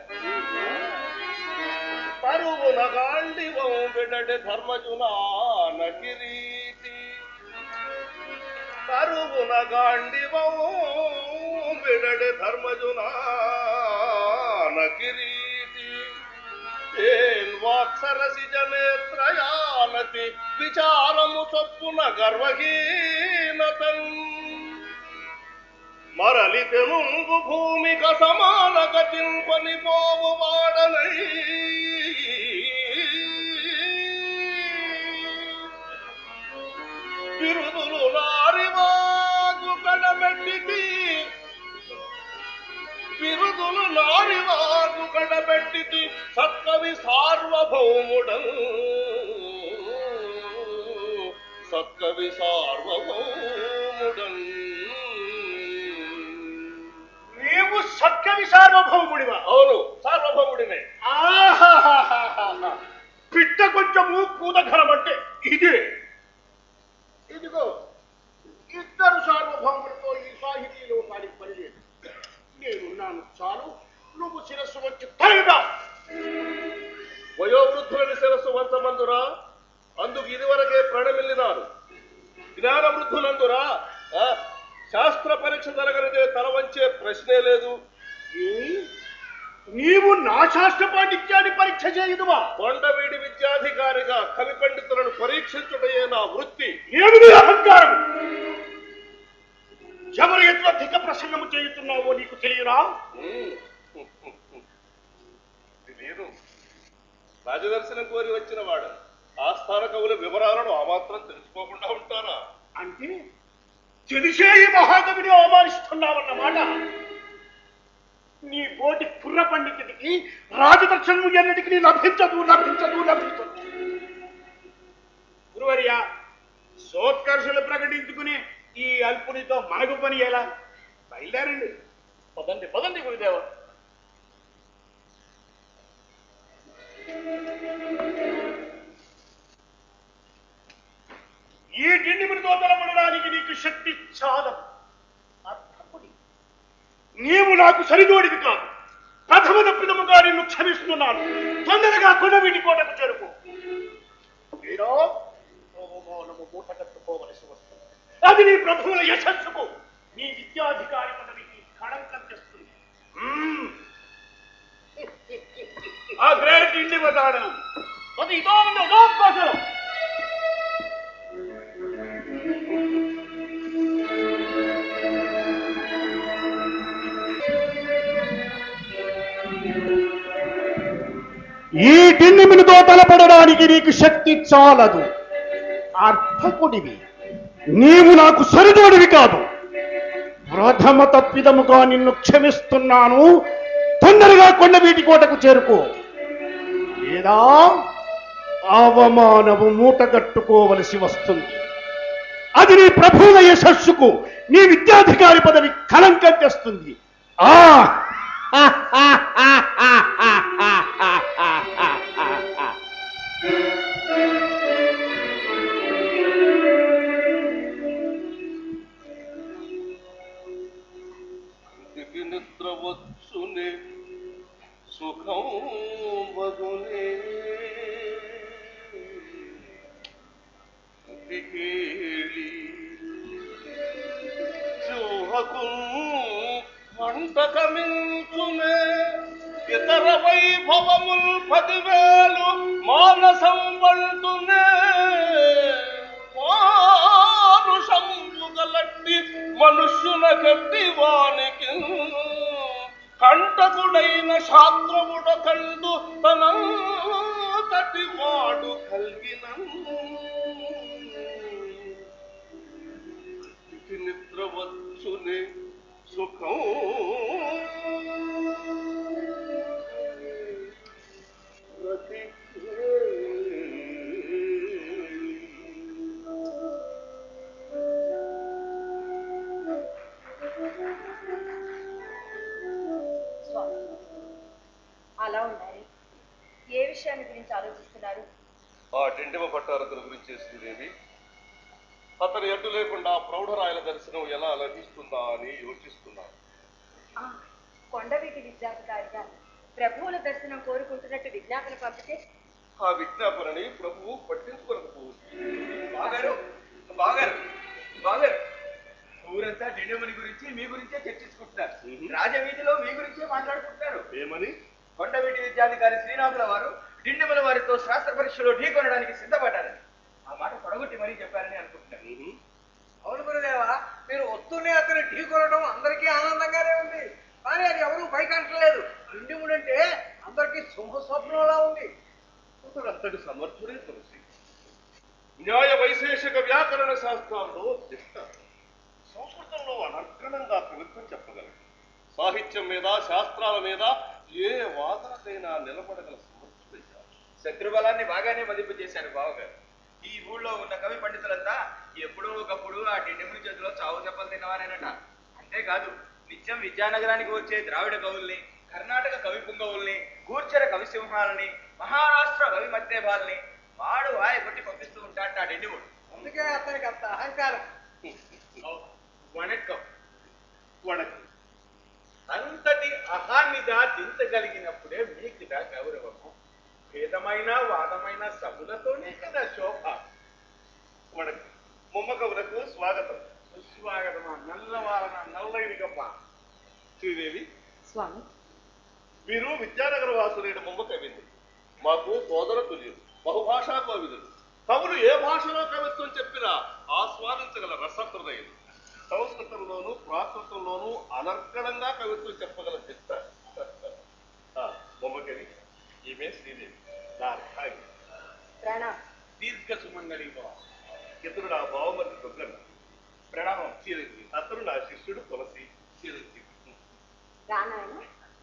తరువున గాండివం విడడి ధర్మజునా నకిరీతి తరువున గాండివం విడడి ధర్మజునా నకిరీతి ఏన్ వాత్సరసి జనేత్రయానతి విచారము చొప్పున గర్వహీనతం మరలి తెనుంగు భూమిక సమాన గతింపని పోవు వాడనై బిరుదులు నారివాగు కడబెట్టికి బిరుదులు నారివాగు కడబెట్టికి సత్కవి సార్వభౌముడను సత్కవి సార్వభౌముడన్ నీవు సత్కవి సార్వభౌముడివా అవును సార్వభౌముడినే ఆహాహాహాహా. పిట్ట కొంచెము కూదఘరం అంటే ఇదే ఇదిగో ఇద్దరు సార్వభౌములతో ఈ సాహితీ లోకానికి పని లేదు నేనున్నాను చాలు నువ్వు శిరస్సు వచ్చి తరగదా వయోవృద్ధులని శిరస్సు వంచమందురా అందుకు ఇదివరకే ప్రణమిల్లినారు జ్ఞాన వృద్ధులందురా ఆ, శాస్త్ర పరీక్ష జరగనిదే తల వంచే ప్రశ్నే లేదు ఏ? నీవు నా శాస్త్ర పాండిత్యాన్ని పరీక్ష చేయదువా కొండవీడి విద్యాధికారిగా కవి పండితులను పరీక్షించుటయే నా వృత్తి ఏమిది అహంకారం ఎవరు ఎంత అధిక ప్రసంగము చేయుతున్నావో నీకు తెలియరా ఉమ్. తెలియదు రాజదర్శనం కోరి వచ్చిన వాడు ఆస్థాన కవుల వివరాలను ఆ మాత్రం తెలుసుకోకుండా ఉంటారా అంటే తెలిసే ఈ మహాకవిని అవమానిస్తున్నావన్నమాట నీ బోటి కుర్ర పండితుడికి రాజదర్శనము ఎన్నటికి లభించదు లభించదు లభించదు గురువర్య సోత్కర్షులు ప్రకటించుకుని ఈ అల్పునితో మనకు పని ఎలా బయలుదేరండి పదండి పదండి గురుదేవ ఈ గిన్నెముడితో తలపడడానికి నీకు శక్తి చాలదు అర్థపుడి. నీవు నాకు సరిదోడివి కాదు ప్రథమ తప్పిదముగా నిన్ను క్షమిస్తున్నాను తొందరగా కొండవీటి కోటకు చేరుకో ఏదో సోమమౌనము మూట కట్టుకోవలసి వస్తుంది అది నీ ప్రభువుల యశస్సుకు నీ విద్యాధికారి పదవికి కళంకం తెస్తుంది మ్మ్. ఆ గ్రేట్ ఇండి వదాడనం అది ఇదో ఉంది అదోపాసనం ఈ దిన్నెమినితో తలపడడానికి నీకు శక్తి చాలదు అర్థకుడివి నీవు నాకు సరిదోడివి కాదు ప్రథమ తప్పిదముగా నిన్ను క్షమిస్తున్నాను తొందరగా కొండవీటి కోటకు చేరుకో లేదా అవమానము మూటగట్టుకోవలసి వస్తుంది అది నీ ప్రభువుల యశస్సుకు నీ విద్యాధికారి పదవి కలంకం తెస్తుంది ఆ దిగి నిద్ర వచ్చునే సుఖం వగునే దిగేలి సింహకు కంటకమించునే ఇతర వైభవముల్ పదివేలు మానసం వంటునే మానుషంబుగలట్టి మనుష్యుల గట్టి వానికి కంటకుడైన శాస్త్రముడ కండు తన తటి వాడు కలిగిన నిద్ర వచ్చునే సుఖం స్వామి అలా ఉన్నారు ఏ విషయాన్ని గురించి ఆలోచిస్తున్నారు ఆ డిండిమ పట్టారకుల గురించి శ్రీదేవి అతని అడ్డు లేకుండా ప్రౌఢరాయల దర్శనం ఎలా లభిస్తుందా అని యోచిస్తున్నాను ఆ, కొండవీటి విద్యాధికారిగా ప్రభువుల దర్శనం కోరుకుంటున్నట్టు విజ్ఞాపన పంపితే ఆ విజ్ఞాపనని ప్రభువు పట్టించుకోకపోవచ్చు బాగారు బాగారు బాగారు ఊరంతా డిండమని గురించి మీ గురించే చర్చించుకుంటున్నారు రాజవీధిలో మీ గురించే మాట్లాడుకుంటున్నారు ఏమని కొండవీటి విద్యాధికారి శ్రీనాథుల వారు డిండమల వారితో శాస్త్ర పరీక్షలో ఢీకొనడానికి సిద్ధపడ్డారని ఆ మాట తొడగొట్టి మరీ చెప్పారని అనుకుంటున్నారు అవును గురుదేవా మీరు వస్తూనే అతను ఢీ కొనడం అందరికీ ఆనందంగానే ఉంది కానీ అది ఎవరు పైకి అంటలేదు ఇండిముడంటే అందరికీ శుభ స్వప్నంలా ఉంది అతడు అంతటి సమర్థుడే తులసి న్యాయ వైశేషిక వ్యాకరణ శాస్త్రాల్లో దిష్ట సంస్కృతంలో అనర్గణంగా కవిత్వం చెప్పగలడు సాహిత్యం మీద శాస్త్రాల మీద ఏ వాదనకైనా నిలబడగల సమర్థుడయ్యాడు శత్రుబలాన్ని బాగానే మదింపు చేశారు బావగారు ఈ ఊళ్ళో ఉన్న కవి పండితులంతా ఎప్పుడో ఒకప్పుడు ఆ డిండెముడి చేతిలో చావు చెప్పలు తిన్నవారేనట అంతేకాదు నిత్యం విద్యానగరానికి వచ్చే ద్రావిడ కవుల్ని కర్ణాటక కవి పుంగవుల్ని కూర్చర కవి సింహాలని మహారాష్ట్ర కవి మత్తేభాల్ని వాడు వాయ కొట్టి పంపిస్తూ ఉంటాడు ఆ డిండిముడు అందుకే అతనికి అంత అహంకారం వణక్కం వణకం అంతటి అహాన్నిద దించగలిగినప్పుడే మీకిదా గౌరవము భేదమైన వాదమైన సభులతోనే కదా శోభ వణకం మొమ్మకవులకు స్వాగతం సుస్వాగతమా నల్లవారన నల్లైడిగప్ప శ్రీదేవి స్వామి వీరు విద్యానగర వాసులైన మొమ్మ కవింది మాకు సోదర తుల్యులు బహుభాషా కవిదులు కవులు ఏ భాషలో కవిత్వం చెప్పినా ఆస్వాదించగల రసహృదయులు సంస్కృతంలోను ప్రాకృతంలోనూ అనర్గణంగా కవిత్వం చెప్పగల చిత్త బొమ్మ కవి ఈమె శ్రీదేవి నా అర్థాంగి ప్రణామ్ దీర్ఘ సుమంగళి భవ ఇతడు నా బావమర్ది దుర్గన్న ప్రణామం చిరంజీవి అతడు నా శిష్యుడు తులసి చిరంజీవి రానాయన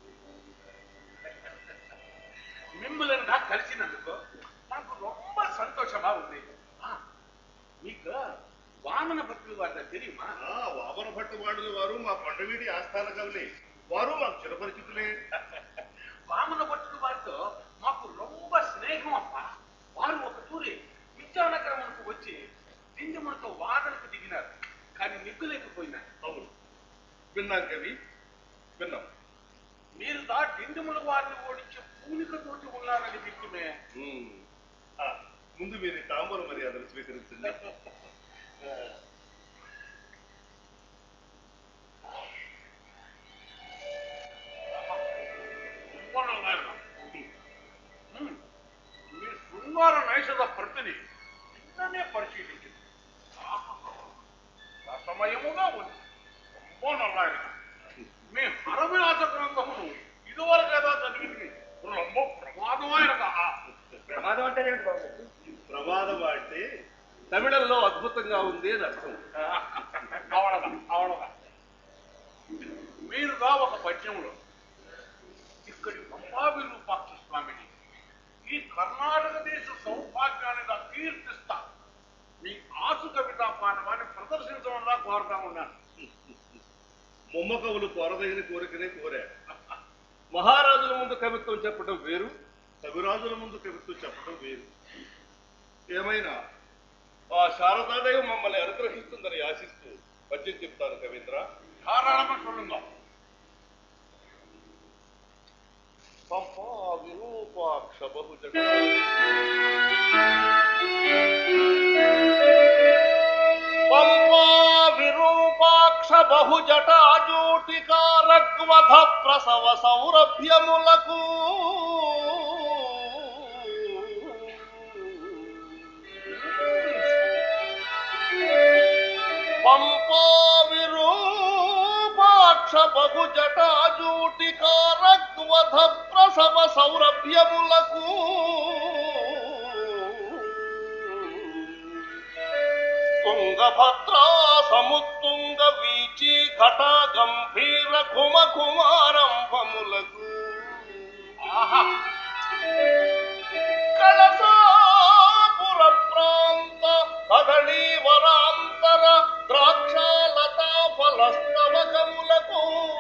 మిమ్మల్ని నాకు కలిసినందుకు నాకు ரொம்ப సంతోషమా ఉంది ఆ, మీకు వామన భక్తులు వారి తెలియమా ఆ, వామన భట్టు వాడుల వారు మా కొండవీడి ఆస్థాన కవులే వారు మాకు చిరపరిచితులే వామన భక్తులు వారితో మాకు రొంబ స్నేహం అప్ప వారు ఒక తూరి విద్యానగరమునకు వచ్చి దిండములతో వాదనకు దిగినారు కానీ నిగ్గులేకపోయినారు అవును విన్నాం కవి విన్నాం మీరు దా దిండముల వారిని ఓడించే పూనికతోటి ఉన్నారని వింటుమే ఉమ్. ఆ, ముందు మీరు ఈ తాంబూల మర్యాదలు స్వీకరించండి మీ శృంగార నైషద ప్రతిని నిన్ననే పరిశీలించింది రసమయముగా ఉంది ரொம்ப நல்லா ఇருக்கு. మీ హరవిలాస గ్రంథమును ఇదివరకు ఏదో చదివింది రొమ్మ ప్రమాదమైన ప్రమాదం అంటే ఏమిటి బాబు ప్రమాదం అంటే తమిళంలో అద్భుతంగా ఉంది అని అర్థం అవడదా అవడదా మీరుగా ఒక పద్యంలో ఇక్కడి పంపా విరూపాక్ష స్వామిని ఈ కర్ణాటక దేశ సౌభాగ్యాన్ని కీర్తిస్తా మీ ఆసు కవితా పాఠమాన్ని ప్రదర్శించడం కోరుతా ఉన్నాను మొమ్మకవులు కోరదగిన కోరికనే కోరాడు మహారాజుల ముందు కవిత్వం చెప్పడం వేరు కవిరాజుల ముందు కవిత్వం చెప్పడం వేరు ఏమైనా ఆ శారదాదేవి మమ్మల్ని అనుగ్రహిస్తుందని ఆశిస్తూ పద్యం చెప్తాను కవీంద్ర ధారాళంగా சொல்லுங்க పంపా విరూపాక్ష బహుజట పంపా విరూపాక్ష బహుజట అజూటికారగ్వధ ప్రసవ సౌరభ్యములకు పంపా విరూపాక్ష బహుజట అజూటికారగ్వధ ప్రసవ సౌరభ్యములకు తుంగభద్రా సముత్తుంగ వీచి ఘట గంభీర కుమ కుమారంభములకు కళసాపుర ప్రాంత కదళీవరాంతర ద్రాక్షాలతా ఫలస్తవకములకు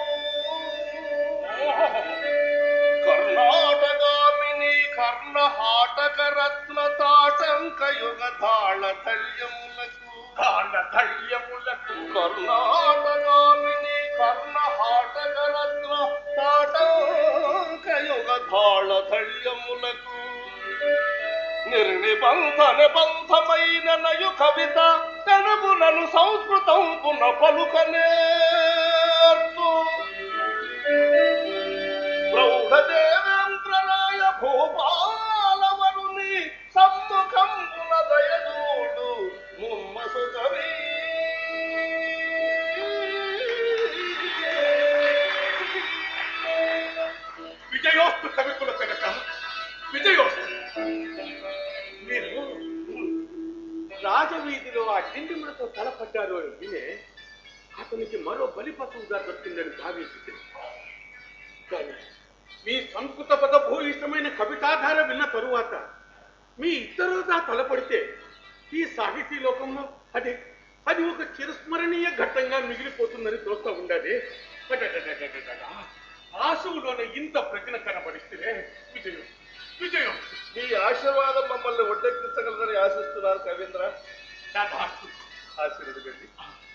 కర్ణాటగామిని కర్ణహాటక రత్న తాటంక యుగ ధాళ ధల్యములకు కాళ్ళ ధైర్యములకు కర్ణాటగామిని కర్ణహాటక రత్న తాటంక యుగ ధాళ ధల్యములకు నిర్నిబంధ నిబంధమైన నయు కవిత తెలుగునను సంస్కృతం పున పలుకనేర్తు ప్రౌఢదేవేంద్రనాయ భూపాలవరుని సమ్ముఖం దయదూడు ముమ్మసు కవి విజయోస్తు కవికుల కనుక విజయోస్తు మీరు రాజవీధిలో ఆ డిండిములతో తలపడ్డారు అని వినే అతనికి మరో బలిపశువుగా దొరికిందని భావించింది కానీ మీ సంస్కృత పద భూయిష్టమైన కవితాధార విన్న తరువాత మీ ఇద్దరుగా తలపడితే ఈ సాహితీ లోకంలో అది అది ఒక చిరస్మరణీయ ఘట్టంగా మిగిలిపోతుందని తోస్తా ఉండాలి ఆశువులోనే ఇంత ప్రజ్ఞ కనబడిస్తే విజయం విజయం మీ ఆశీర్వాదం మమ్మల్ని ఒడ్డెక్కించగలదని ఆశిస్తున్నాను కవీంద్ర దాదాపు ఆశీర్వదించండి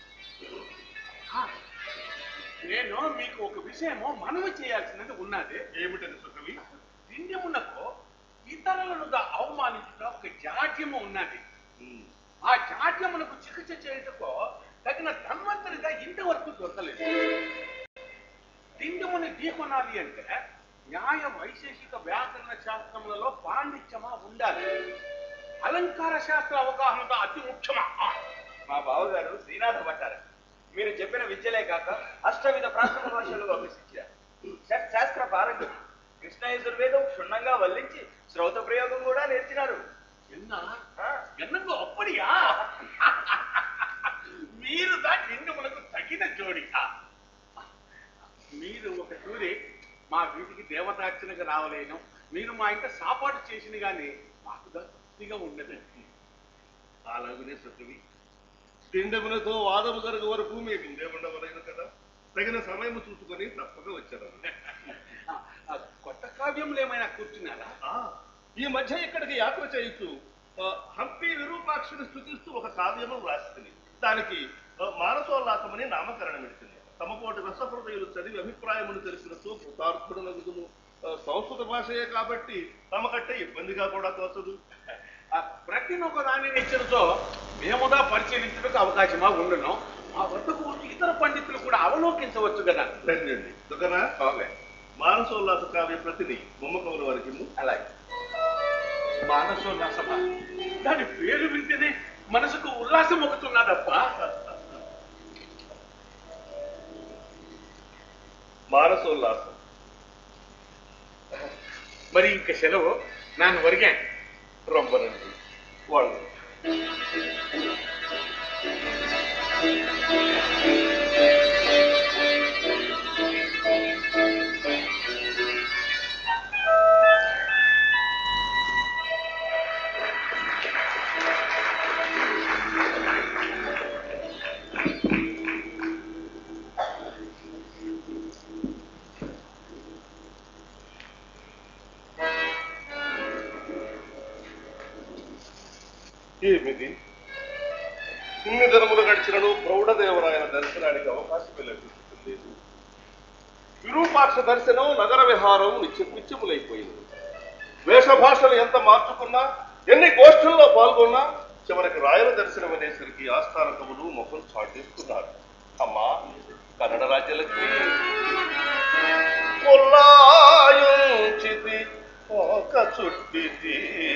నేను మీకు ఒక విషయము మనవి చేయాల్సినది ఉన్నది ఏమిటది సుకవి దిండ్యమునకు ఇతరులను అవమానించుట ఒక జాడ్యము ఉన్నది ఆ జాడ్యమునకు చికిత్స చేయుటకు తగిన ధన్వంతరిగా ఇంతవరకు దొరకలేదు దిండుముని ఢీకొనాలి అంటే న్యాయ వైశేషిక వ్యాకరణ శాస్త్రములలో పాండిత్యమా ఉండాలి అలంకార శాస్త్ర అవగాహనగా అతి ముఖ్యమా మా బావగారు శ్రీనాథ భట్టారు మీరు చెప్పిన విద్యలే కాక అష్టవిధ ప్రాంతమ భాషలు అభ్యసించారు షట్ శాస్త్ర పారంగతి కృష్ణ యజుర్వేదం క్షుణ్ణంగా వల్లించి శ్రౌత ప్రయోగం కూడా నేర్చినారు என்ன ఆ, என்னங்க அப்படியா మీరు దా నిన్ను మనకు తగిన జోడిగా మీరు ఒక టూరి మా వీటికి దేవతార్చనకు రావలేను మీరు మా ఇంట సాపాటు చేసిన గాని మాకు దా తృప్తిగా ఉండదండి అలాగనే సుకవి తిండములతో వాదము జరుగు వరకు మేము ఇందే ఉండవలేదు కదా తగిన సమయం చూసుకొని తప్పక వచ్చారు ఆ, ఆ, కొత్త కావ్యములు ఏమైనా కూర్చున్నారా ఆ, ఈ మధ్య ఇక్కడికి యాత్ర చేయిస్తూ ఆ, హంపి విరూపాక్షుని స్థుతిస్తూ ఒక కావ్యము వ్రాసింది దానికి ఆ, మానసోల్లాసమని నామకరణం ఇచ్చింది తమపోటి రసహృదయులు చదివి అభిప్రాయములు తెలిసినతో కృతార్థుడు నగుదును ఆ, సంస్కృత భాషయే కాబట్టి తమకంటే ఇబ్బందిగా కూడా తోచదు ఆ, ప్రతి ఒక్క దానిని ఇచ్చినతో మేముగా పరిశీలించడానికి అవకాశమా ఉండును ఆ వద్దకు వచ్చి ఇతర పండితులు కూడా అవలోకించవచ్చు కదా రండి దుకనా మానసోల్లాస కావ్య ప్రతిని బొమ్మకవుల వారికి అలాగే మానసోల్లాసమా దాని పేరు వింటేనే మనసుకు ఉల్లాసం ఒకటున్నదప్ప మానసోల్లాసం మరి ఇంక సెలవు ನಾನು ಹೊರಗೆ ரொம்ப நன்றி வாழ்க ఏమిది ఇన్ని దినములు గడిచినను ప్రౌఢదేవరాయన దర్శనానికి అవకాశం లభించలేదు విరూపాక్ష దర్శనం నగర విహారం నిత్య నిత్యములైపోయింది వేషభాషలు ఎంత మార్చుకున్నా ఎన్ని గోష్ఠుల్లో పాల్గొన్నా చివరికి రాయల దర్శనం అనేసరికి ఆస్థాన కవులు మొహం చాటేసుకున్నారు అమ్మా కన్నడ రాజ్యాలకి కొల్లాయుంచితి ఒక చుట్టితి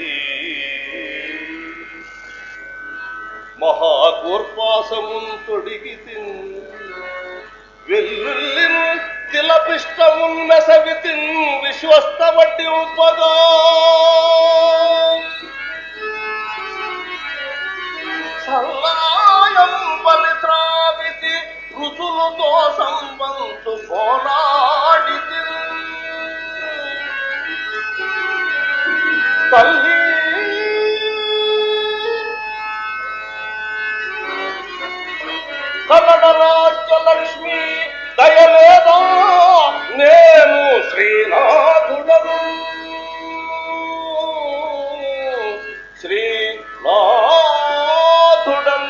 మహాగోర్పాసమున్ తొడిగితిన్ వెల్లుల్లిన్ తిలపిష్టమున్ మెసవితిన్ విశ్వస్త వడ్డింపగా సల్లాయం బలిత్రావితి ఋతులతో సంబంధు పోరాడితి తల్లి కన్నడ రాజ్య లక్ష్మి దయలేదా నేను శ్రీనాథుడను శ్రీనాథుడన్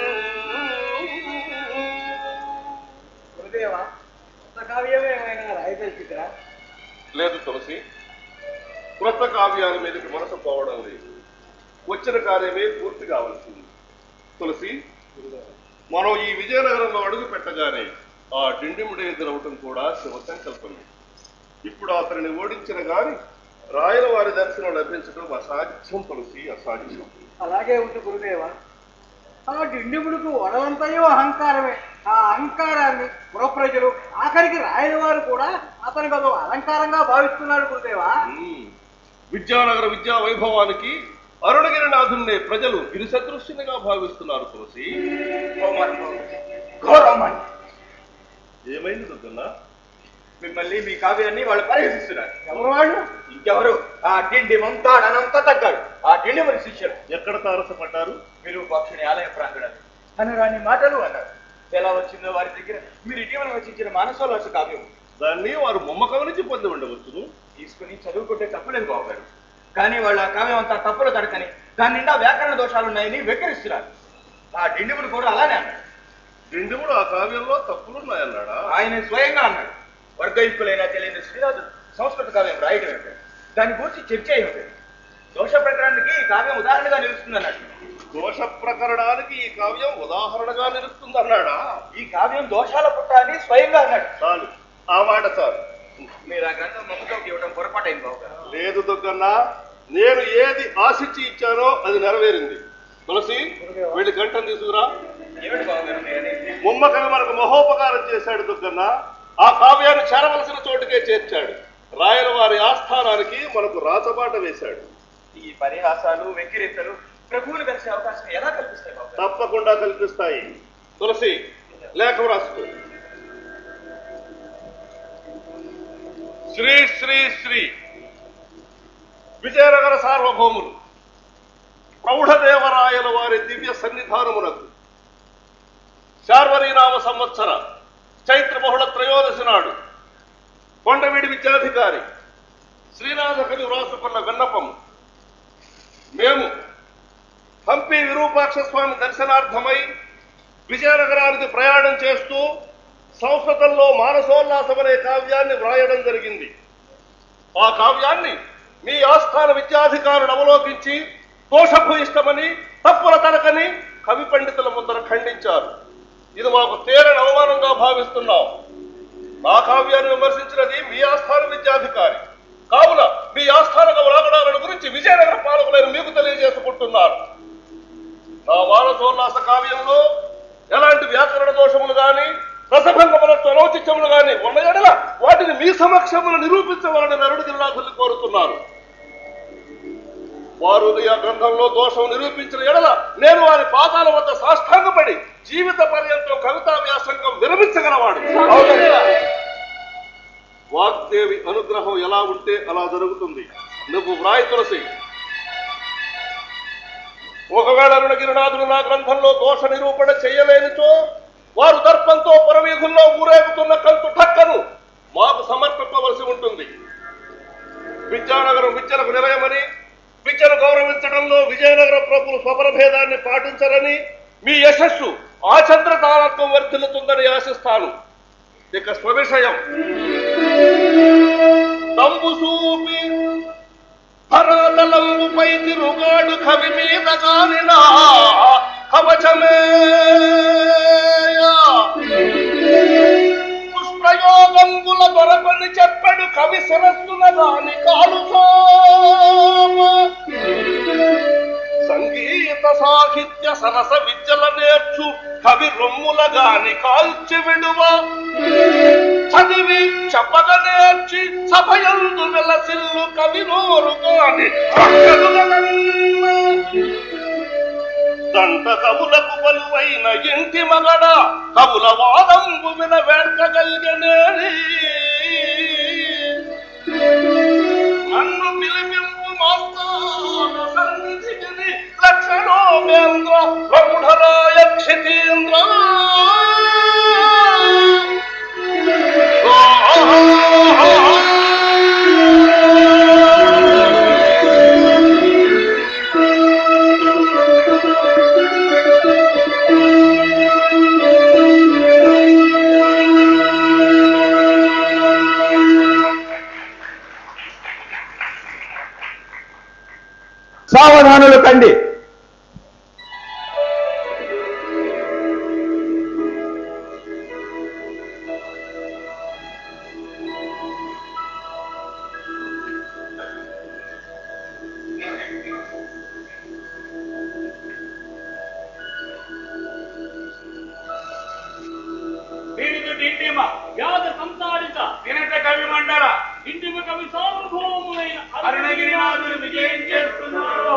గురుదేవ కొత్త కావ్యం ఏమైనా రాయగలిగిరా లేదు తులసి క్రొత్త కావ్యాల మీదకి మనసు పోవడం లేదు వచ్చిన కార్యమే పూర్తి కావాల్సింది తులసి మనం ఈ విజయనగరంలో అడుగు పెట్టగానే ఆ డిండిముడి ఎదురవటం కూడా శివ సంకల్పమే ఇప్పుడు అతనిని ఓడించిన గాని రాయల వారి దర్శనం లభించడం అసాధ్యం తులసి అసాధ్యం అలాగే ఉంది గురుదేవ ఆ డిండిముడుకు వడవంతయో అహంకారమే ఆ అహంకారాన్ని పురప్రజలు ఆఖరికి రాయల వారు కూడా అతనికి ఒక అలంకారంగా భావిస్తున్నారు గురుదేవా ఉమ్. విద్యానగర విద్యా వైభవానికి అరుణగిరినాథున్నే ప్రజలు గిరిసదృష్టినిగా భావిస్తున్నారు తులసి ఘోరమ్మని ఏమైంది దుద్దన్నా మిమ్మల్ని మీ కావ్యాన్ని వాళ్ళు పరిహసిస్తున్నారు ఎవరు వాళ్ళు ఇంకెవరు ఆ డిండి మంతాడనంతా తగ్గాడు ఆ డిండి మరి శిష్యులు ఎక్కడ తారసపడ్డారు విరూపాక్షుని ఆలయ ప్రాంగణాలు అనరాని మాటలు అన్నారు ఎలా వచ్చిందో వారి దగ్గర మీరు ఇటీవల రచించిన మానసోల్లాస కావ్యం దాన్ని వారు మొమ్మకం నుంచి పొంది ఉండవచ్చును తీసుకుని చదువుకుంటే తప్పులేదు బాబు కానీ వాళ్ళు ఆ కావ్యం అంతా తప్పులు తడకని దాని నిండా వ్యాకరణ దోషాలు ఉన్నాయని వెక్కిరిస్తున్నారు ఆ డిండిముడు కూడా అలానే అన్నాడు డిండిముడు ఆ కావ్యంలో తప్పులున్నాయన్నాడా ఆయన స్వయంగా అన్నాడు వర్గయుక్తులైనా తెలియని శ్రీనాథుడు సంస్కృత కావ్యం రాయడం ఏమిటి దాని గురించి చర్చ ఏమిటి దోష ప్రకరణకి ఈ కావ్యం ఉదాహరణగా నిలుస్తుంది అన్నాడు దోష ప్రకరణానికి ఈ కావ్యం ఉదాహరణగా నిలుస్తుందన్నాడా ఈ కావ్యం దోషాల పుట్ట అని స్వయంగా అన్నాడు చాలు ఆ మాట చాలు మీరు ఆ గ్రంథం మమ్మకంకి ఇవ్వడం పొరపాటైంది బాబు గారు లేదు దుగ్గన్నా నేను ఏది ఆశించి ఇచ్చానో అది నెరవేరింది తులసి వీడి గంటను తీసుకురా ఏమిటి బాబు గారు మీరు అనేది? ముమ్మకవి మనకు మహోపకారం చేశాడు దుగ్గన్న ఆ కావ్యాన్ని చేరవలసిన చోటుకే చేర్చాడు రాయల వారి ఆస్థానానికి మనకు రాచబాట వేశాడు ఈ పరిహాసాలు వెక్కిరింతలు ప్రభువుని కలిసే అవకాశం ఎలా కల్పిస్తాయి బాబు గారు? తప్పకుండా కల్పిస్తాయి తులసి లేఖ రాసుకో శ్రీ శ్రీ శ్రీ విజయనగర సార్వభౌములు ప్రౌఢదేవరాయల వారి దివ్య సన్నిధానమునకు శార్వరీనామ సంవత్సర చైత్ర బహుళ త్రయోదశి నాడు కొండవీడి విద్యాధికారి శ్రీనాథ కవి వ్రాసుకున్న విన్నపం మేము హంపి విరూపాక్ష స్వామి దర్శనార్థమై విజయనగరానికి ప్రయాణం చేస్తూ సంస్కృతంలో మానసోల్లాసం అనే కావ్యాన్ని వ్రాయడం జరిగింది ఆ కావ్యాన్ని మీ ఆస్థాన విద్యాధికారులు అవలోకించి దోషభూయిష్టమని తప్పుల తనకని కవి పండితుల ముందర ఖండించారు ఇది మాకు తేరని అవమానంగా భావిస్తున్నాం ఆ కావ్యాన్ని విమర్శించినది మీ ఆస్థాన విద్యాధికారి కావున మీ ఆస్థాన కవరాగడాలను గురించి విజయనగర పాలకులైన మీకు తెలియజేసుకుంటున్నారు నా మానసోల్లాస కావ్యంలో ఎలాంటి వ్యాకరణ దోషములు గాని రసభంగములతో ఔచిత్యములు గాని ఉన్న ఎడల వాటిని మీ సమక్షమును నిరూపించవాలని నరుడిగిరినాథుల్ని కోరుతున్నాను వారు ఈ గ్రంథంలో దోషం నిరూపించిన ఎడల నేను వారి పాదాల వద్ద సాష్టాంగపడి జీవిత పర్యంతం కవితా వ్యాసంగం విరమించగలవాడు వాగ్దేవి అనుగ్రహం ఎలా ఉంటే అలా జరుగుతుంది నువ్వు వ్రాయి తులసి ఒకవేళ అరుణగిరినాథుడు నా గ్రంథంలో దోష నిరూపణ చేయలేనిచో వారు దర్పంతో పరవీధుల్లో ఊరేగుతున్న కంతు ఠక్కను మాకు సమర్పించవలసి ఉంటుంది విద్యానగరం విద్యలకు నిలయమని విద్యను గౌరవించడంలో విజయనగర ప్రభులు స్వపరభేదాన్ని పాటించరని మీ యశస్సు ఆ చంద్ర తారత్వం వర్ధిల్లుతుందని ఆశిస్తాను ఇక స్వవిషయం తంబు చూపి హరాతలంబుపై తిరుగాడు కవి మీద కానినా కవచమే పుష్ప్రయోగంబుల దొరకని చెప్పడు కవి శిరస్సున దాని కాలు సోమ. సంగీత సాహిత్య సరస విద్యల నేర్చు కవి రొమ్ముల గాని కాల్చి విడువ చదివి చెప్పగ నేర్చి సభయందు వెలసిల్లు కవి నోరు గాని పక్కదుగనన్న. దంట కవులకు బలువైన ఇంటి మగడ కవుల వాదంబు విన వెంటగలిగనేని నన్ను పిలిపింపు మాస్తాను సన్నిధిని లక్షణోమేంద్ర ప్రముఢరాయ క్షితీంద్ర సావధానులు కండి దీనికి డిండిమ వ్యాధ సంతాడిత దినట కవి మండల డిండిమ కవి సార్వభౌములైన అరుణగిరినాథులు విజయం చేస్తున్నారు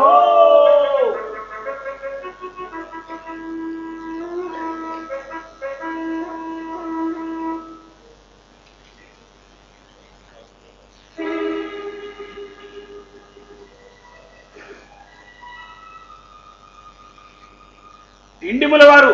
డిండిముల వారు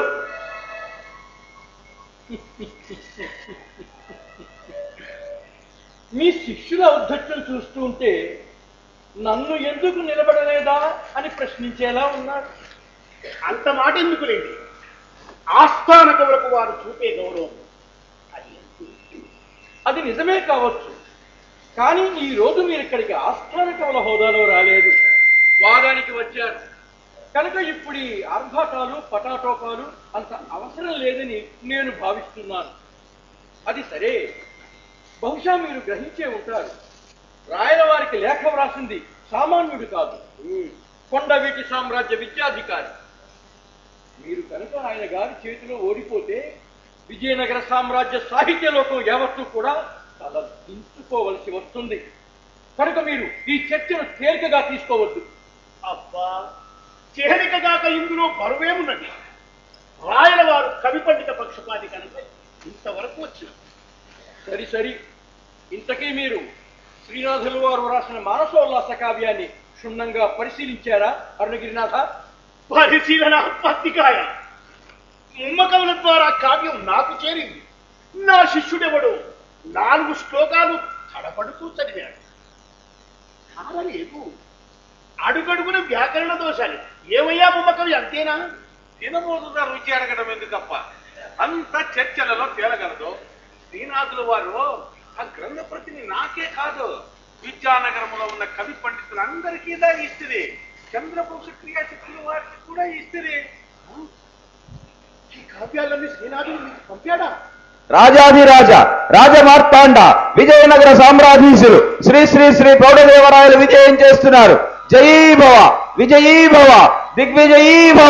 మీ శిష్యుల ఔద్ధత్యం చూస్తూ ఉంటే నన్ను ఎందుకు నిలబడలేదా అని ప్రశ్నించేలా ఉన్నారు అంత మాట ఎందుకు లేండి ఆస్థాన కవులకు వారు చూపే గౌరవం అది అది నిజమే కావచ్చు కానీ ఈ రోజు మీరు ఇక్కడికి ఆస్థాన కవుల హోదాలో రాలేదు వాదానికి వచ్చారు కనుక ఇప్పుడు ఈ ఆర్భాటాలు పటాటోకాలు అంత అవసరం లేదని నేను భావిస్తున్నాను అది సరే బహుశా మీరు గ్రహించే ఉంటారు రాయల వారికి లేఖ వ్రాసింది సామాన్యుడు కాదు కొండవీటి సామ్రాజ్య విద్యాధికారి మీరు కనుక ఆయన గారి చేతిలో ఓడిపోతే విజయనగర సామ్రాజ్య సాహిత్య లోకం యావత్తు కూడా తల దించుకోవలసి వస్తుంది కనుక మీరు ఈ చర్చను తేలికగా తీసుకోవద్దు అబ్బా చేరికగాక ఇందులో బరువేమున్నది రాయల వారు కవి పండిత పక్షపాతి కనుక ఇంతవరకు వచ్చిన సరి సరి ఇంతకీ మీరు శ్రీనాథులు వారు రాసిన మానసోల్లాస కావ్యాన్ని క్షుణ్ణంగా పరిశీలించారా అరుణగిరినాథ పరిశీలన పత్తికాయ ముమ్మకవుల ద్వారా కావ్యం నాకు చేరింది నా శిష్యుడెవడు నాలుగు శ్లోకాలు తడపడుతూ చదివాడు కాదలేదు అడుగడుగున వ్యాకరణ దోషాలు ఏమయ్యా ముమ్మకవి అంతేనా తినబోతున్న రుచి అడగడం ఎందుకప్ప అంత చర్చలలో తేలగలదు శ్రీనాథుల వారు ఆ గ్రంథ ప్రతిని నాకే కాదు విద్యానగరంలో ఉన్న కవి పండితులందరికీ దా ఇస్తుంది చంద్రవంశ క్రియాశక్తుల వారికి కూడా ఇస్తుంది ఈ కావ్యాలన్నీ శ్రీనాథుడు మీకు పంపాడా రాజాధిరాజ రాజమార్తాండ విజయనగర సామ్రాధీశులు శ్రీ శ్రీ శ్రీ ప్రౌఢదేవరాయలు విజయం చేస్తున్నారు జయీ భవ విజయీ భవ దిగ్విజయీ భవ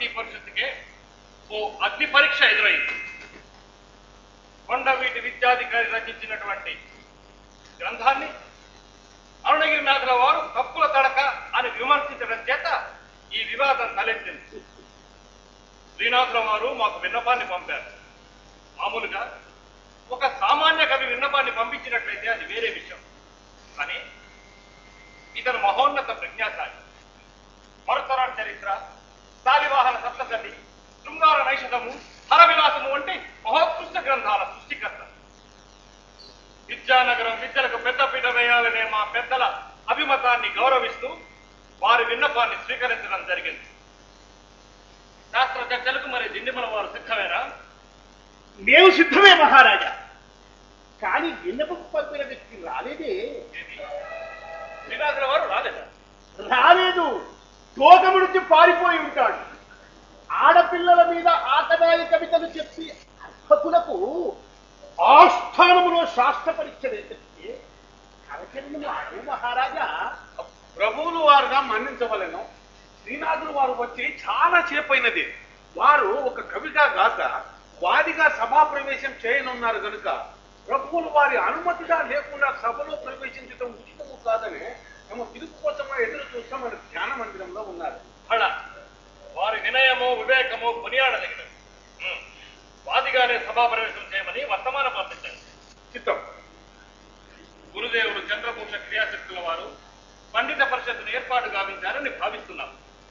సాహితీ పరిషత్తుకే ఓ అగ్ని పరీక్ష ఎదురైంది కొండవీటి విద్యాధికారి రచించినటువంటి గ్రంథాన్ని అరుణగిరి నాథుల వారు తప్పుల తడక అని విమర్శించడం చేత ఈ వివాదం తలెత్తింది శ్రీనాథుల వారు మాకు విన్నపాన్ని పంపారు మామూలుగా ఒక సామాన్య కవి విన్నపాన్ని పంపించినట్లయితే అది వేరే విషయం కానీ ఇతను మహోన్నత ప్రజ్ఞాశాలి మరుతరాల చరిత్ర శాలివాహన సప్తశతి శృంగార నైషధము హరవిలాసము వంటి మహోత్కృష్ట గ్రంథాల సృష్టికర్త విద్యానగరం విద్యలకు పెద్దపీట వేయాలనే మా పెద్దల అభిమతాన్ని గౌరవిస్తూ వారి విన్నపాన్ని స్వీకరించడం జరిగింది శాస్త్ర చర్చలకు మరి దిండిమల వారు సిద్ధమేనా మేము సిద్ధమే మహారాజా కానీ విన్నపకు పంపిన వ్యక్తి రాలేదే ఏది? శ్రీనాథుల వారు రాలేదా రాలేదు తోకముడిచి పారిపోయి ఉంటాడు ఆడపిల్లల మీద ఆటదాయి కవితలు చెప్పి అర్హకులకు ఆస్థానములో శాస్త్ర పరీక్ష వేస్తే కరకరణము అడు మహారాజా ప్రభువులు వారుగా మన్నించవలను శ్రీనాథులు వారు వచ్చి చాలా చేపైనది వారు ఒక కవిగా గాక వాదిగా సభాప్రవేశం చేయనున్నారు గనుక ప్రభువులు వారి అనుమతిగా లేకుండా సభలో ప్రవేశించడం ఉచితము కాదని తమ పిలుపు కోసమో ఎదురు చూస్తామని ధ్యాన మందిరంలో ఉన్నారు అలా వారి వినయము వివేకము కొనియాడదగినది ఉం. వాదిగానే సభా ప్రవేశం చేయమని వర్తమానం పంపించారు చిత్తం గురుదేవుడు చంద్రభూష క్రియాశక్తుల వారు పండిత పరిషత్తును ఏర్పాటు గావించారని భావిస్తున్నాం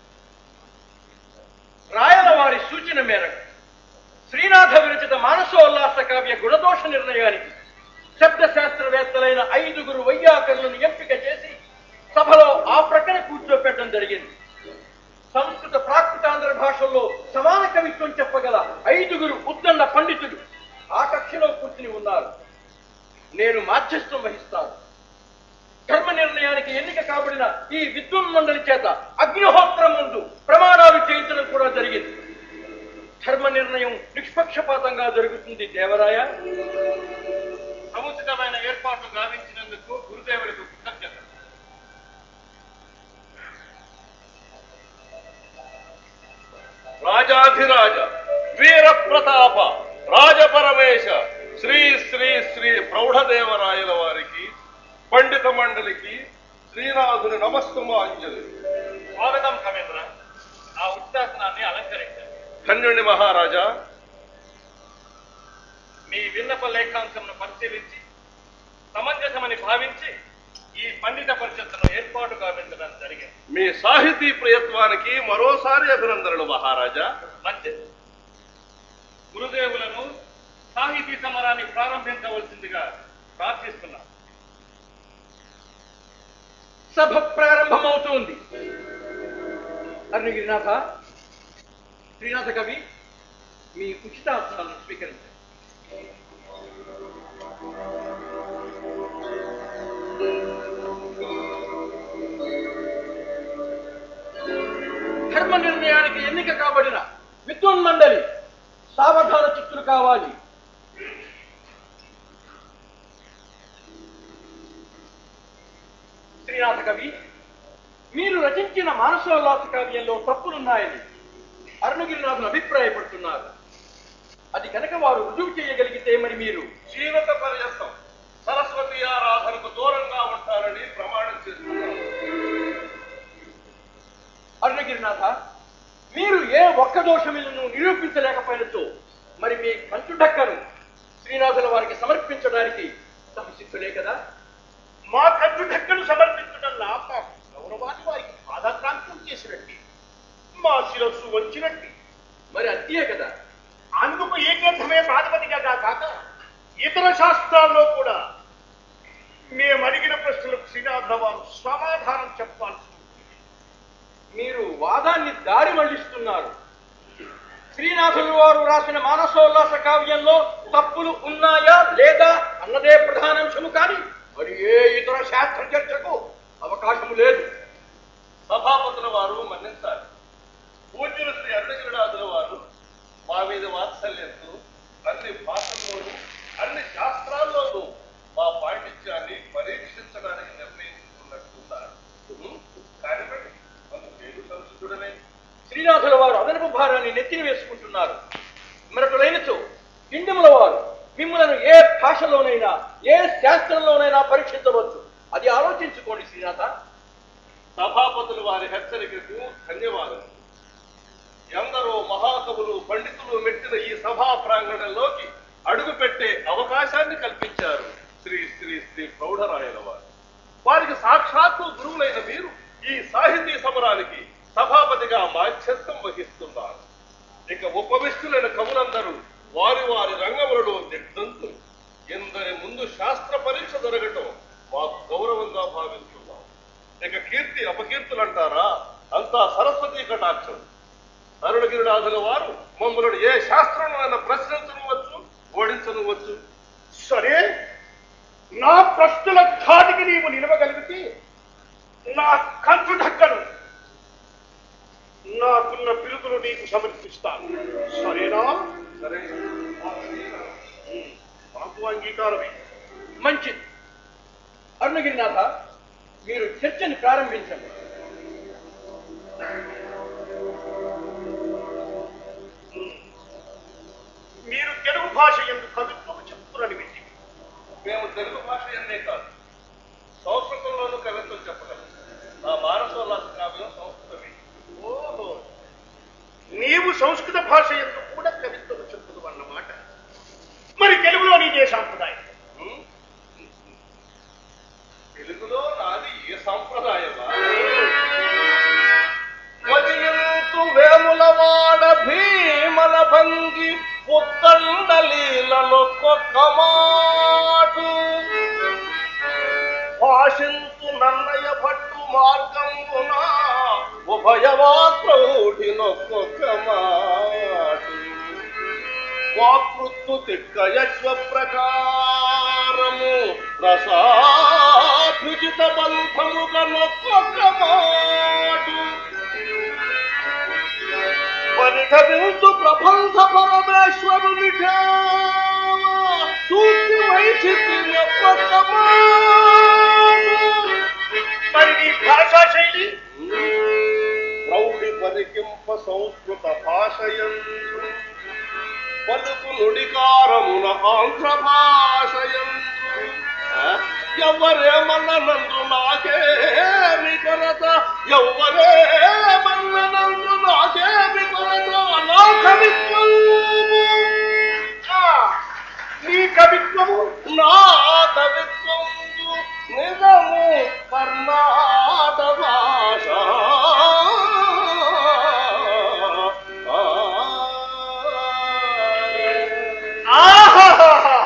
రాయల వారి సూచన మేరకు శ్రీనాథ విరచిత మానసోల్లాస కావ్య గుణదోష నిర్ణయానికి శబ్ద శాస్త్రవేత్తలైన ఐదుగురు వైయాకరులను ఎంపిక చేసి సభలో ఆ ప్రక్కన కూర్చోపెట్టడం జరిగింది సంస్కృత ప్రాకృతాంధ్ర భాషల్లో సమాన కవిత్వం చెప్పగల ఐదుగురు ఉద్దండ పండితులు ఆ కక్షలో కూర్చుని ఉన్నారు నేను మాధ్యస్థం వహిస్తాను ధర్మ నిర్ణయానికి ఎన్నిక కాబడిన ఈ విద్వన్ మండలి చేత అగ్నిహోత్రం ముందు ప్రమాణాలు చేయించడం కూడా జరిగింది ధర్మ నిర్ణయం నిష్పక్షపాతంగా జరుగుతుంది దేవరాయ సముచితమైన ఏర్పాట్లు గావించినందుకు గురుదేవులకు కృతజ్ఞత రాజాధిరాజ వీర ప్రతాప రాజపరమేశ శ్రీ శ్రీ శ్రీ ప్రౌఢదేవరాయల వారికి పండిత మండలికి శ్రీనాథుని నమస్తమాంజలి స్వాగతం కమేంద్ర ఆ ఉత్సాసనాన్ని అలంకరించారు ధన్యుని మహారాజా మీ విన్నప లేఖాంశంను పరిశీలించి సమంజసమని భావించి ఈ పండిత పరిషత్తును ఏర్పాటు గావించడం జరిగింది మీ సాహితీ ప్రయత్నానికి మరోసారి అభినందనలు మహారాజా మంచిది గురుదేవులను సాహితీ సమరాన్ని ప్రారంభించవలసిందిగా ప్రార్థిస్తున్నాం సభ ప్రారంభమవుతోంది అరుణగిరినాథ శ్రీనాథ కవి మీ ఉచితాసనాలను స్వీకరించండి ధర్మ నిర్ణయానికి ఎన్నిక కాబడిన విద్వాన్ మండలి సావధాన చిత్తులు కావాలి శ్రీనాథ కవి మీరు రచించిన మానసోల్లాస కావ్యంలో తప్పులున్నాయని అరుణగిరినాథులు అభిప్రాయపడుతున్నారు అది కనుక వారు రుజువు చేయగలిగితే మరి మీరు జీవిత పర్యంతం సరస్వతి ఆరాధనకు దూరంగా ఉంటారని ప్రమాణం చేస్తున్నారు అరుణగిరినాథ మీరు ఏ ఒక్క దోషములను నిరూపించలేకపోయినచో మరి మీ కంచుడక్కను శ్రీనాథుల వారికి సమర్పించడానికి సంసిద్ధులే కదా మా కట్టు ఢక్కను సమర్పించడం లాభ గౌరవాన్ని వారికి పాదక్రాంతం చేసినట్టు మా శిరస్సు వచ్చినట్టు మరి అంతే కదా అందుకు ఈ గ్రంథమే ప్రాతిపదికగా కాక ఇతర శాస్త్రాల్లో కూడా మేము అడిగిన ప్రశ్నలకు శ్రీనాథ వారు సమాధానం చెప్పాల్సి ఉంది. మీరు వాదాన్ని దారి మళ్లిస్తున్నారు శ్రీనాథులు వారు రాసిన మానసోల్లాస కావ్యంలో తప్పులు ఉన్నాయా లేదా అన్నదే ప్రధానాంశము కానీ మరి ఏ ఇతర శాస్త్ర చర్చకు అవకాశము లేదు సభాపతుల వారు మన్నించాలి పూజ్యులు శ్రీ అరుణగిరినాథుల వారు మా మీద వాత్సల్యంతో అన్ని భాషల్లోనూ అన్ని శాస్త్రాల్లోనూ మా పాండిత్యాన్ని పరీక్షించడానికి నిర్ణయించుకున్నట్టున్నారు కానివ్వండి అందుకేమి సంస్కృతుడనే శ్రీనాథుల వారు అదనపు భారం భావాలని నెత్తిని వేసుకుంటున్నారు మరొకలైనచో పిండిముల వారు మిమ్మలను ఏ భాషలోనైనా ఏ శాస్త్రంలోనైనా పరీక్షించవచ్చు అది ఆలోచించుకోండి శ్రీనాథ సభాపతులు వారి హెచ్చరికకు ధన్యవాదాలు ఎందరో మహాకవులు పండితులు మెట్టిన ఈ సభా ప్రాంగణంలోకి అడుగుపెట్టే అవకాశాన్ని కల్పించారు శ్రీ శ్రీ శ్రీ ప్రౌఢరాయల వారు వారికి సాక్షాత్తు గురువులైన మీరు ఈ సాహితీ సమరానికి సభాపతిగా మాధ్యస్థం వహిస్తున్నారు ఇక ఉపవిష్టులైన కవులందరూ వారి వారి రంగములలో దిగ్ధంతులు ఎందరి ముందు శాస్త్ర పరీక్ష జరగటం మాకు గౌరవంగా భావిస్తున్నాం ఇక కీర్తి అపకీర్తులు అంటారా అంతా సరస్వతి కటాక్షం అరుణగిరినాథుల వారు మమ్మల్ని ఏ శాస్త్రంలో ప్రశ్నించనువచ్చు ఓడించనువచ్చు సరే నా ప్రశ్నల ధాటికి నీవు నిలవగలిగితే నా కంచు ఢక్కను నాకున్న బిరుదులు నీకు సమర్పిస్తాను సరేనా సరే నాకు అంగీకారమే మంచిది అరుణగిరినాథ మీరు చర్చని ప్రారంభించండి మీరు తెలుగు భాష ఎందుకు కవిత్వం చెప్తున్నారని వింటే మేము తెలుగు భాష ఎన్నే కాదు సంస్కృతంలోనూ కవిత్వం చెప్పగలం నా మానసోల్లాస కావ్యం సంస్కృతమే ఓహో నీవు సంస్కృత భాష ఎందుకు కూడా కవిత్వం చెప్తుడు అన్నమాట మరి తెలుగులో నీదే సాంప్రదాయం హ్మ్? తెలుగులో నాది ఏ సాంప్రదాయమా మదియంతు వేములవాడ భీమన భంగి ఉత్తండలీలనొక్కొక్క మాటు భాషింతు నన్నయ భట్టు మార్గంబున ఉభయవాత్రౌఢినొక్కొక్క మాటు వాకృత్తు తిక్కయజ్వ ప్రకారము రసాభుజిత బంధముగా నొక్కొక్క మాటు పరిధవింతు ప్రబంధ పరమేశ్వరుని సూక్తి వైచిత్ర్య మరి నీ భాషా శైలి ప్రౌఢి పరికింప సంస్కృత భాషయందు పలుకు నుడికారమున ఆంధ్ర భాషయందు ఎవరేమన్నందు నాకేమి కొరత ఎవరేమన్నందు నాకేమి కొరత నా కవిత్వం ఆ, నీ కవిత్వము నా కవిత్వం నిజము కర్ణాట భాష ఆహాహాహా.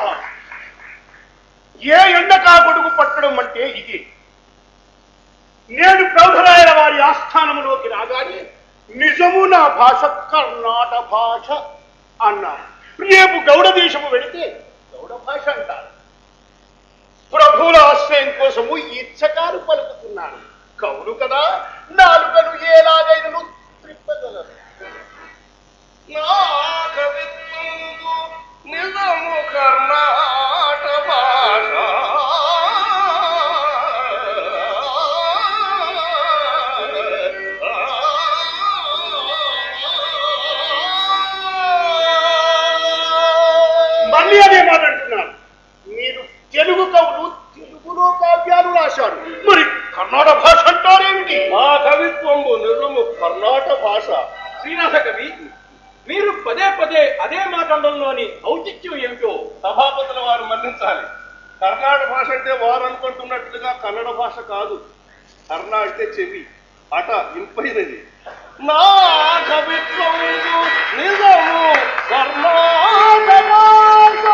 ఏ ఎండకా గొడుగు పట్టడం అంటే ఇది నేను ప్రౌఢరాయల వారి ఆస్థానములోకి రాగానే నిజము నా భాష కర్ణాట భాష అన్నారు రేపు గౌడ దేశము వెళితే గౌడ భాష అంటారు ప్రభువుల ఆశ్రయం కోసము ఇచ్చకాలు పలుకుతున్నారు కవులు కదా నాలుగను ఏలాగైనను త్రిప్పగలరు నా కవిత్వంబు నిజము కర్ణాట భాష మళ్ళీ అదే మాట అంటున్నాను మీరు తెలుగు కవులు తెలుగులో కావ్యాలు రాశారు మరి కన్నడ భాష అంటారేమిటి నా కవిత్వంబు నిజము కర్ణాట భాష శ్రీనాథ కవి మీరు పదే పదే అదే మాటండంలోని ఔచిత్యం ఏమిటో సభాపతుల వారు మన్నించాలి కర్ణాటక భాష అంటే వారు అనుకుంటున్నట్లుగా కన్నడ భాష కాదు కర్ణ అంటే చెవి అట ఇంపైనది నా కవిత్వం నిజము కర్ణాటక భాష.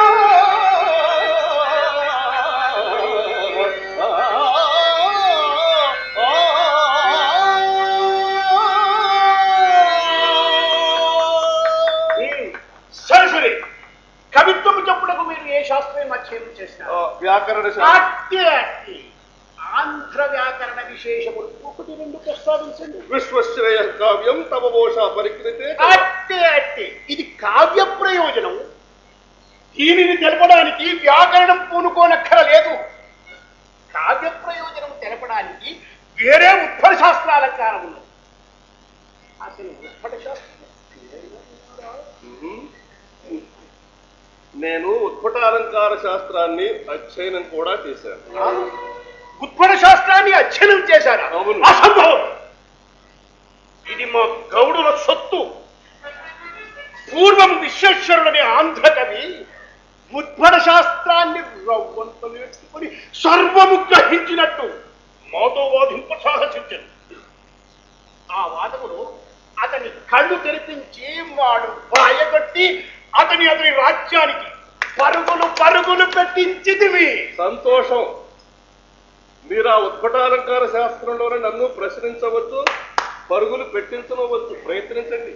ఉమ్, సరే సరే కవిత్వం చెప్పుటకు మీరు ఏ శాస్త్రీయ అధ్యయనం ఆ, చేసినారు వ్యాకరణ శాస్త్రం అట్టి అట్టి ఆంధ్ర వ్యాకరణ విశేషములు ఒకటి రెండు ప్రస్తావించండి విశ్వశ్రేయ కావ్యం తమ భోష పరికృతే అట్టి అట్టి ఇది కావ్య ప్రయోజనం దీనిని తెలపడానికి వ్యాకరణం పూనుకోనక్కరలేదు కావ్య ప్రయోజనం తెలపడానికి వేరే ఉత్పల శాస్త్రాలంకారం ఉన్నది అసలు ఉత్పల శాస్త్రం నేను ఉత్పట అలంకార శాస్త్రాన్ని అధ్యయనం కూడా చేశాను ఆ? ఉత్పల శాస్త్రాన్ని అధ్యయనం చేశారా అవును. అసంభవం ఇది మా గౌడుల సొత్తు పూర్వం విశ్వేశ్వరుడని ఆంధ్ర కవి ఉత్పల శాస్త్రాన్ని రవ్వంత నేర్చుకుని సర్వము గ్రహించినట్టు మాతో వాదింప సాహసించను ఆ వాదకుడు అతని కళ్ళు తెరిపించి వాడు పాయగొట్టి అతని అతని రాజ్యానికి పరుగులు పరుగులు పెట్టించిదివి సంతోషం మీరు ఆ ఉత్పటాలంకార శాస్త్రంలోనే నన్ను ప్రశ్నించవచ్చు పరుగులు పెట్టించవచ్చు ప్రయత్నించండి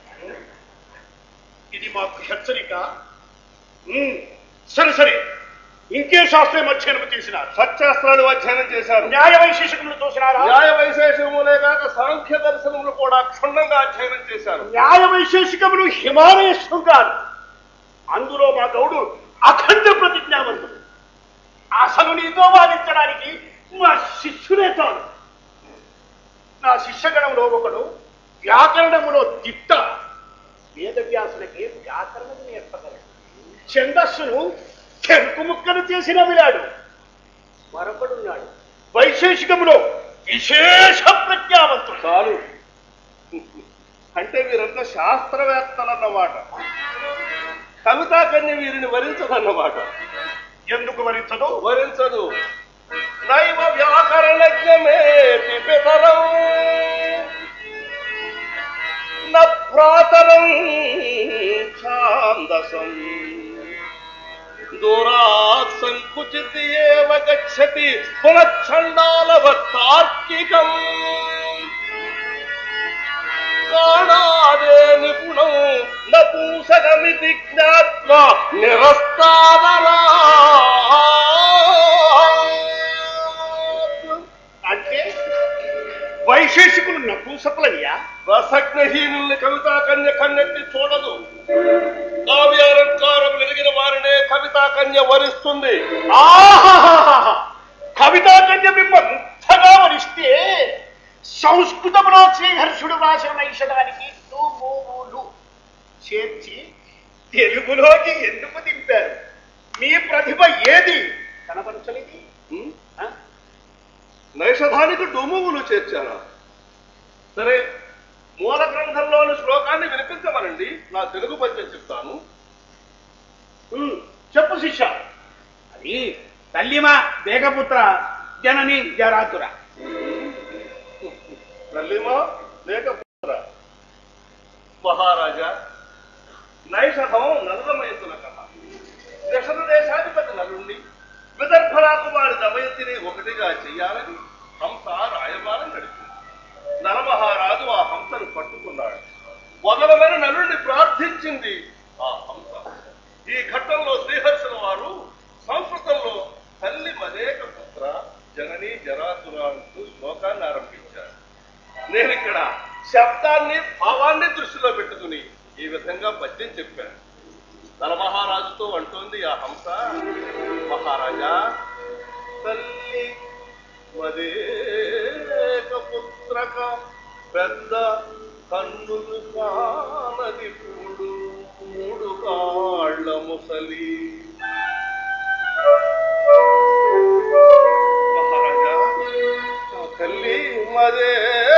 ఇది మాకు హెచ్చరిక ఉమ్, సరే సరే ఇంకే శాస్త్రం అధ్యయనం చేసినారు సత్శాస్త్రాలు అధ్యయనం చేశారు న్యాయ వైశేషికములు చూసినారా న్యాయ వైశేషములే కాక సాంఖ్య దర్శనములు కూడా క్షుణ్ణంగా అధ్యయనం చేశారు న్యాయ వైశేషికములు హిమాలయ శృంగాలు అందులో మా గౌడు అఖండ ప్రతిజ్ఞావంతుడు అసలు నీతో వాదించడానికి మా శిష్యుడే తాను నా శిష్యగణంలో ఒకడు వ్యాకరణములో దిట్ట వేదవ్యాసులకి వ్యాకరణం నేర్పగలడు ఛందస్సును చెరుకు ముక్కలు చేసిన విలాడు మరొకడున్నాడు వైశేషికములో విశేష ప్రజ్ఞావంతుడు చాలు అంటే వీరంతా శాస్త్రవేత్తలన్నమాట కవితా కన్య వీరిని వరించదన్నమాట ఎందుకు వరించదు వరించదు నైవ వ్యాకరణజ్ఞమే పితరం న ప్రాతరం ఛాందసం దూరాత్ సంకుచితి ఏవ గచ్చతి పునఃఛండాలవత్ తార్కికం కాణాదే నిపుణం నపూసకమితి జ్ఞాత్వా నిరస్తాదనా అంటే వైశేషికులు నపూసకులనియా రసజ్ఞహీనుల్ని కవితా కన్య కన్నెత్తి చూడదు కావ్యాలంకారం ఎరిగిన వారినే కవితా కన్య వరిస్తుంది ఆహాహాహా! కవితా కన్య బింబ ముక్తగా వరిస్తే సంస్కృతంలో శ్రీహర్షుడు రాసిన నైషధానికి లు, ము, ము, లు చేర్చి తెలుగులోకి ఎందుకు దింపారు మీ ప్రతిభ ఏది కనపరచలేదు హ్మ్? ఆ? నైషధానికి డుమువులు చేర్చారా సరే మూల గ్రంథంలోని శ్లోకాన్ని వినిపించమనండి నా తెలుగు పద్యం చెప్తాను ఉమ్, చెప్పు శిష్య అది తల్లిమా దేగపుత్ర జనని జరాతుర తల్లిమా లేక పుత్ర మహారాజా నైషధం నల్లమయతుల కథ దశర దేశాధిపతి నలుణ్ణి విదర్భ రాకుమారి దమయంతిని ఒకటిగా చెయ్యాలని హంస రాయబారం నడిపింది నరమహారాజు ఆ హంసను పట్టుకున్నాడు వదలమని నలుణ్ణి ప్రార్థించింది ఆ హంస ఈ ఘట్టంలో శ్రీహర్షుల వారు సంస్కృతంలో తల్లి మదేక పుత్ర జనని జరాసుర అంటూ శ్లోకాన్ని ఆరంభించారు నేను ఇక్కడ శబ్దాన్ని భావాన్ని దృష్టిలో పెట్టుకుని ఈ విధంగా పద్యం చెప్పాను నరమహారాజుతో అంటోంది ఆ హంస మహారాజా తల్లి మదేక పుత్రక పెద్ద కన్నులు కానది పూడు మూడు కాళ్ళ ముసలి మహారాజా నా తల్లి మదే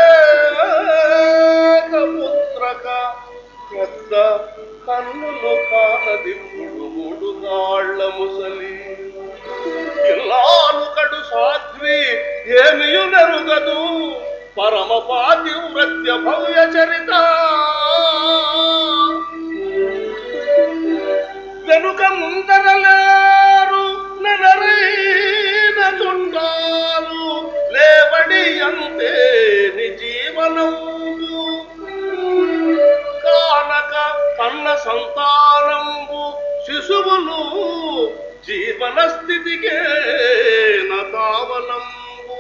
పుత్రక పెద్ద కన్నులు కానది మూడు మూడు కాళ్ళ ముసలి ఇల్లాలు కడు సాధ్వి ఏమియు నెరుగదు పరమ పాతివ్రత్య భవ్య చరిత వెనుక ముందరలేరు నెనరైన చుండాలు లేవడి అంతే ని జీవనము కానక కన్న సంతానంబు శిశువులు జీవన స్థితికే నతావలంబు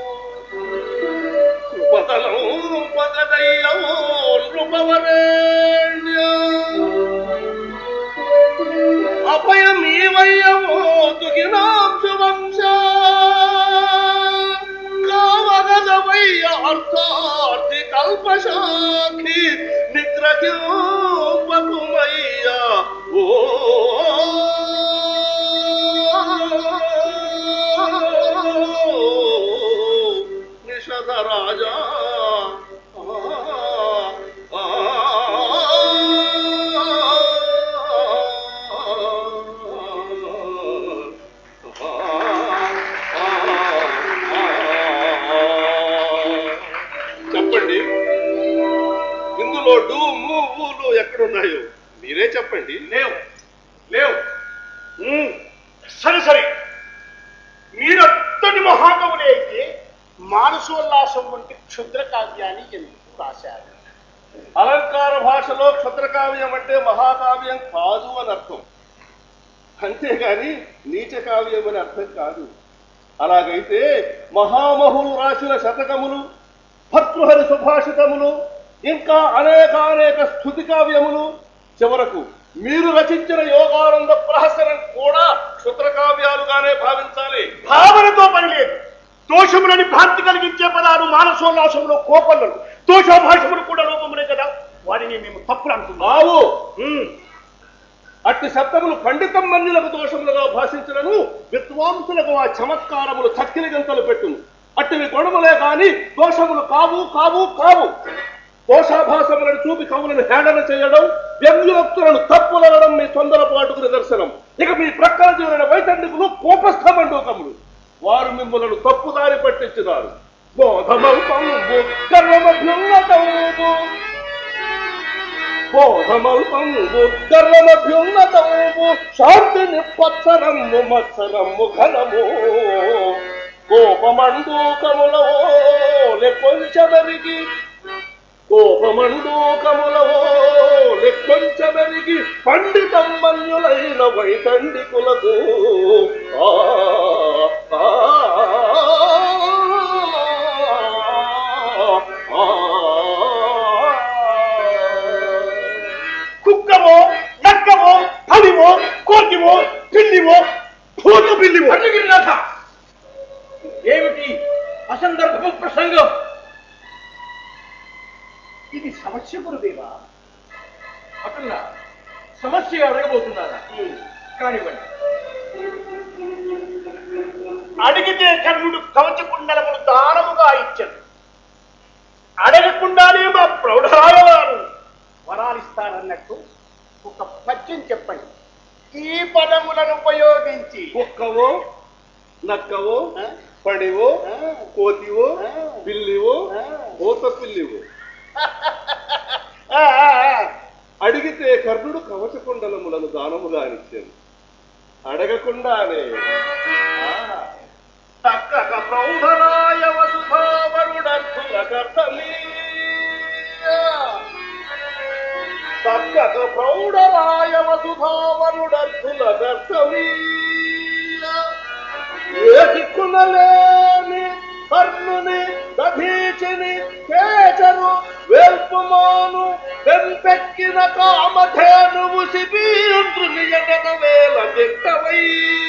కృపతలం పగదయ్యవో నృపవరేణ్య అభయమీవయ్యవో దుగినాంశు వంశ కావగదవయ్య అర్థార్థి కల్పశాఖి నిగ్రహింపకుమయ్య చెప్పండి లేవు లేవు ఉమ్, సరే సరే మీరంతటి మహాకవులే అయితే మానసోల్లాసం వంటి క్షుద్ర కావ్యాన్ని ఎందుకు రాశారు అలంకార భాషలో క్షుద్రకావ్యం అంటే మహాకావ్యం కాదు అని అర్థం అంతేగాని నీచ కావ్యం అని అర్థం కాదు అలాగైతే మహామహులు రాసిన శతకములు భర్తృహరి సుభాషితములు ఇంకా అనేక అనేక స్థుతి కావ్యములు చివరకు మీరు రచించిన యోగానంద ప్రహసనం కూడా క్షుద్ర కావ్యాలుగానే భావించాలి భావనతో పని లేదు దోషములని భ్రాంతి కలిగించే పదాలు మానసోల్లాసంలో కోపల్లలు దోషాభాషములు కూడా లోపములే కదా వారిని మేము తప్పులు అంటున్నాం ఆవు ఉమ్, అట్టి శబ్దములు పండితం మన్యులకు దోషములుగా భాషించినను విద్వాంసులకు ఆ చమత్కారములు చక్కిలి గంతలు పెట్టును అట్టివి గొడవలే కాని దోషములు కావు కావు కావు దోషాభాసములను చూపి కవులను హేళన చేయడం వ్యంగ్యోక్తులను తప్పులనడం మీ తొందరపాటుకు నిదర్శనం ఇక మీ ప్రక్కన చేరిన వైతండికులు కోపస్థమండూకములు వారు మిమ్మలను తప్పుదారి పట్టించినారు బోధమల్పంబు కర్మభ్యున్నతము బోధమల్పంబు కర్మభ్యున్నతము శాంతి నిప్పత్సరము మత్సరము ఘనము కోపమండూకములో లెక్కొంచమెరిగి కోపమండూకములవో లెక్కొంచమెరిగి పండితమ్మన్యులైన వైతండికులకు ఆ, ఆ, ఆ, కుక్కవో నక్కవో పలివో కోతివో పిల్లివో భూత పిల్లివో అన్నగిరినాథ ఏమిటి అసందర్భపు ప్రసంగం ఇది సమస్య గురుదేవా అటున్నా సమస్య అడగబోతున్నారా కానివ్వండి అడిగితే కర్ణుడు కవచ కుండలములు దానముగా ఇచ్చాడు అడగకుండానే మా ప్రౌఢరాయ వారు వరాలిస్తారన్నట్టు ఒక పద్యం చెప్పండి ఈ పదములను ఉపయోగించి కుక్కవో నక్కవో ఆ? పడివో ఆ. కోతివో ఆ. పిల్లివో ఆ. భూత పిల్లివో ఆ, ఆ, ఆ. అడిగితే కర్ణుడు కవచకుండలములను దానముగా ఇచ్చాడు అడగకుండానే ఆ, తక్కక ప్రౌఢరాయ వసుధావరుడర్థుల కర్తమీయ. తక్కక ప్రౌఢరాయ వసుధావరుడర్థుల కర్తమీయ. ఏ దిక్కునలేని కర్ణుని దధీచిని కేచరు వెల్పుమాను వెంపెక్కిన కామధేనువు శిబీంద్రుని ఎగన వేల దిక్కవై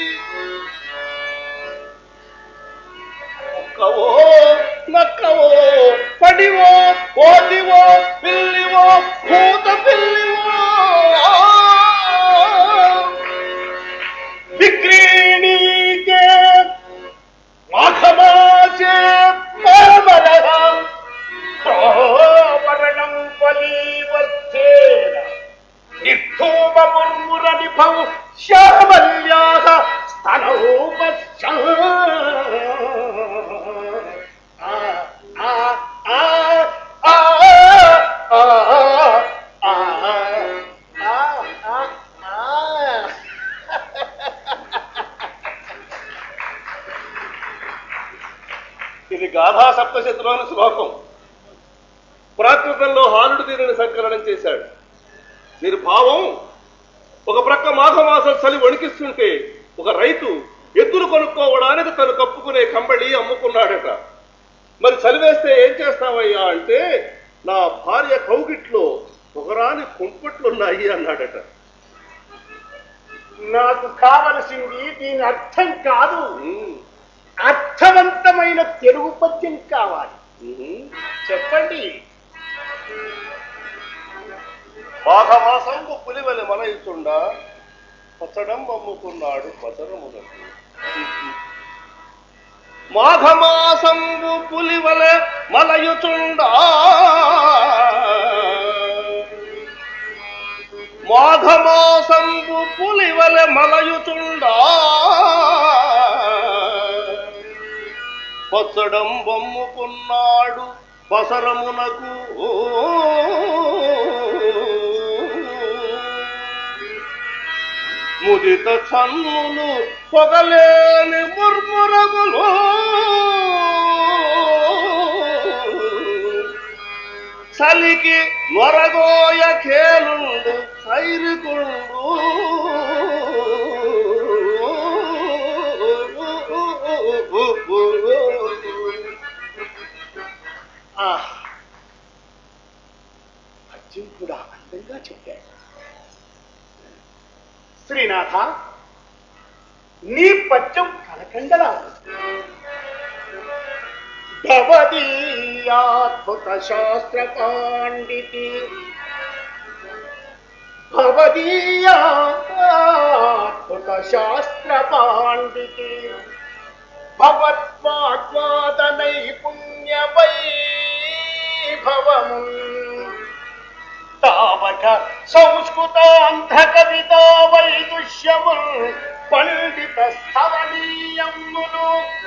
ఒక్కవో నక్కవో పడివో కోతివో పిల్లివో భూత పిల్లివో విక్రీణీకే మాఘమాసే పరమరః ప్రోపరణం ఫలీవర్ధేన నిర్ధూమముర్మురనిభౌ శ్యామల్యాః స్తనౌపశ్చ ఆ ఆ ఆ ఆ ఆ ఆ ఆ ఆ ఇది గాథా సప్తశతిలోని శ్లోకం ప్రాకృతంలో హాలుడు దీనిని సంకలనం చేశాడు దీని భావం ఒక ప్రక్క మాఘమాసం చలి వణికిస్తుంటే ఒక రైతు ఎద్దులు కొనుక్కోవడానికి తను కప్పుకునే కంబళి అమ్ముకున్నాడట మరి చలి వేస్తే ఏం చేస్తావయ్యా అంటే నా భార్య కౌగిట్లో ఒకరాని కుంపట్లున్నాయి అన్నాడట నాకు కావలసింది దీని అర్థం కాదు ఉమ్, అర్థవంతమైన తెలుగు పద్యం కావాలి ఉమ్. చెప్పండి మాఘమాసంబు పులివెలి మనయిచుండా పచ్చడం అమ్ముకున్నాడు పచరమునకు మాఘమాసంబు పులివలె మలయుచుండా మాఘమాసంబు పులివలె మలయుచుండా పచ్చడం బొమ్ముకున్నాడు పసరమునకు ముదిత చన్నులు పొగలేని ముర్మురములు చలికి నొరగోయ ఖేలుండు సైరికుండు ఆహ్! పద్యం కూడా అందంగా చెప్పాడు శ్రీనాథ నీ పద్యం కలకండలా భవదీయాద్భుత శాస్త్ర పాండితి భవదీయాద్భుత శాస్త్ర పాండితి భగవద్వాగ్వాద నైపుణ్య వైభవము తావక సంస్కృతాంధ్ర కవిత వైదుష్యము పండిత స్థవనీయములు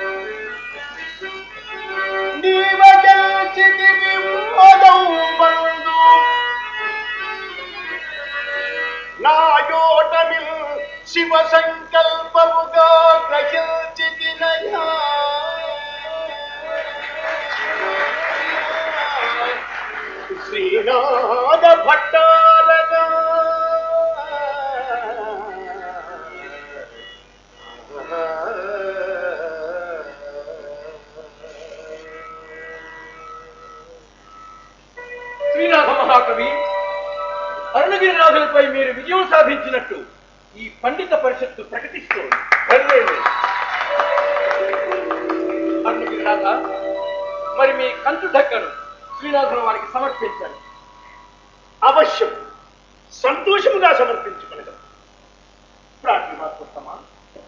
నీవగల్చితివి మదౌ బంధు నాయోటమిల్ శివ సంకల్పముగా గ్రహించితినయా శ్రీనాథ భట్టారగా శ్రీనాథ మహాకవి అరుణగిరినాథులపై మీరు విజయం సాధించినట్టు ఈ పండిత పరిషత్తు ప్రకటిస్తోంది అరుణగిరినాథ మరి మీ కంచు ఢక్కను శ్రీనాథుల వారికి సమర్పించండి అవశ్యం సంతోషముగా సమర్పించుకునగలం ప్రార్థిమాత్మా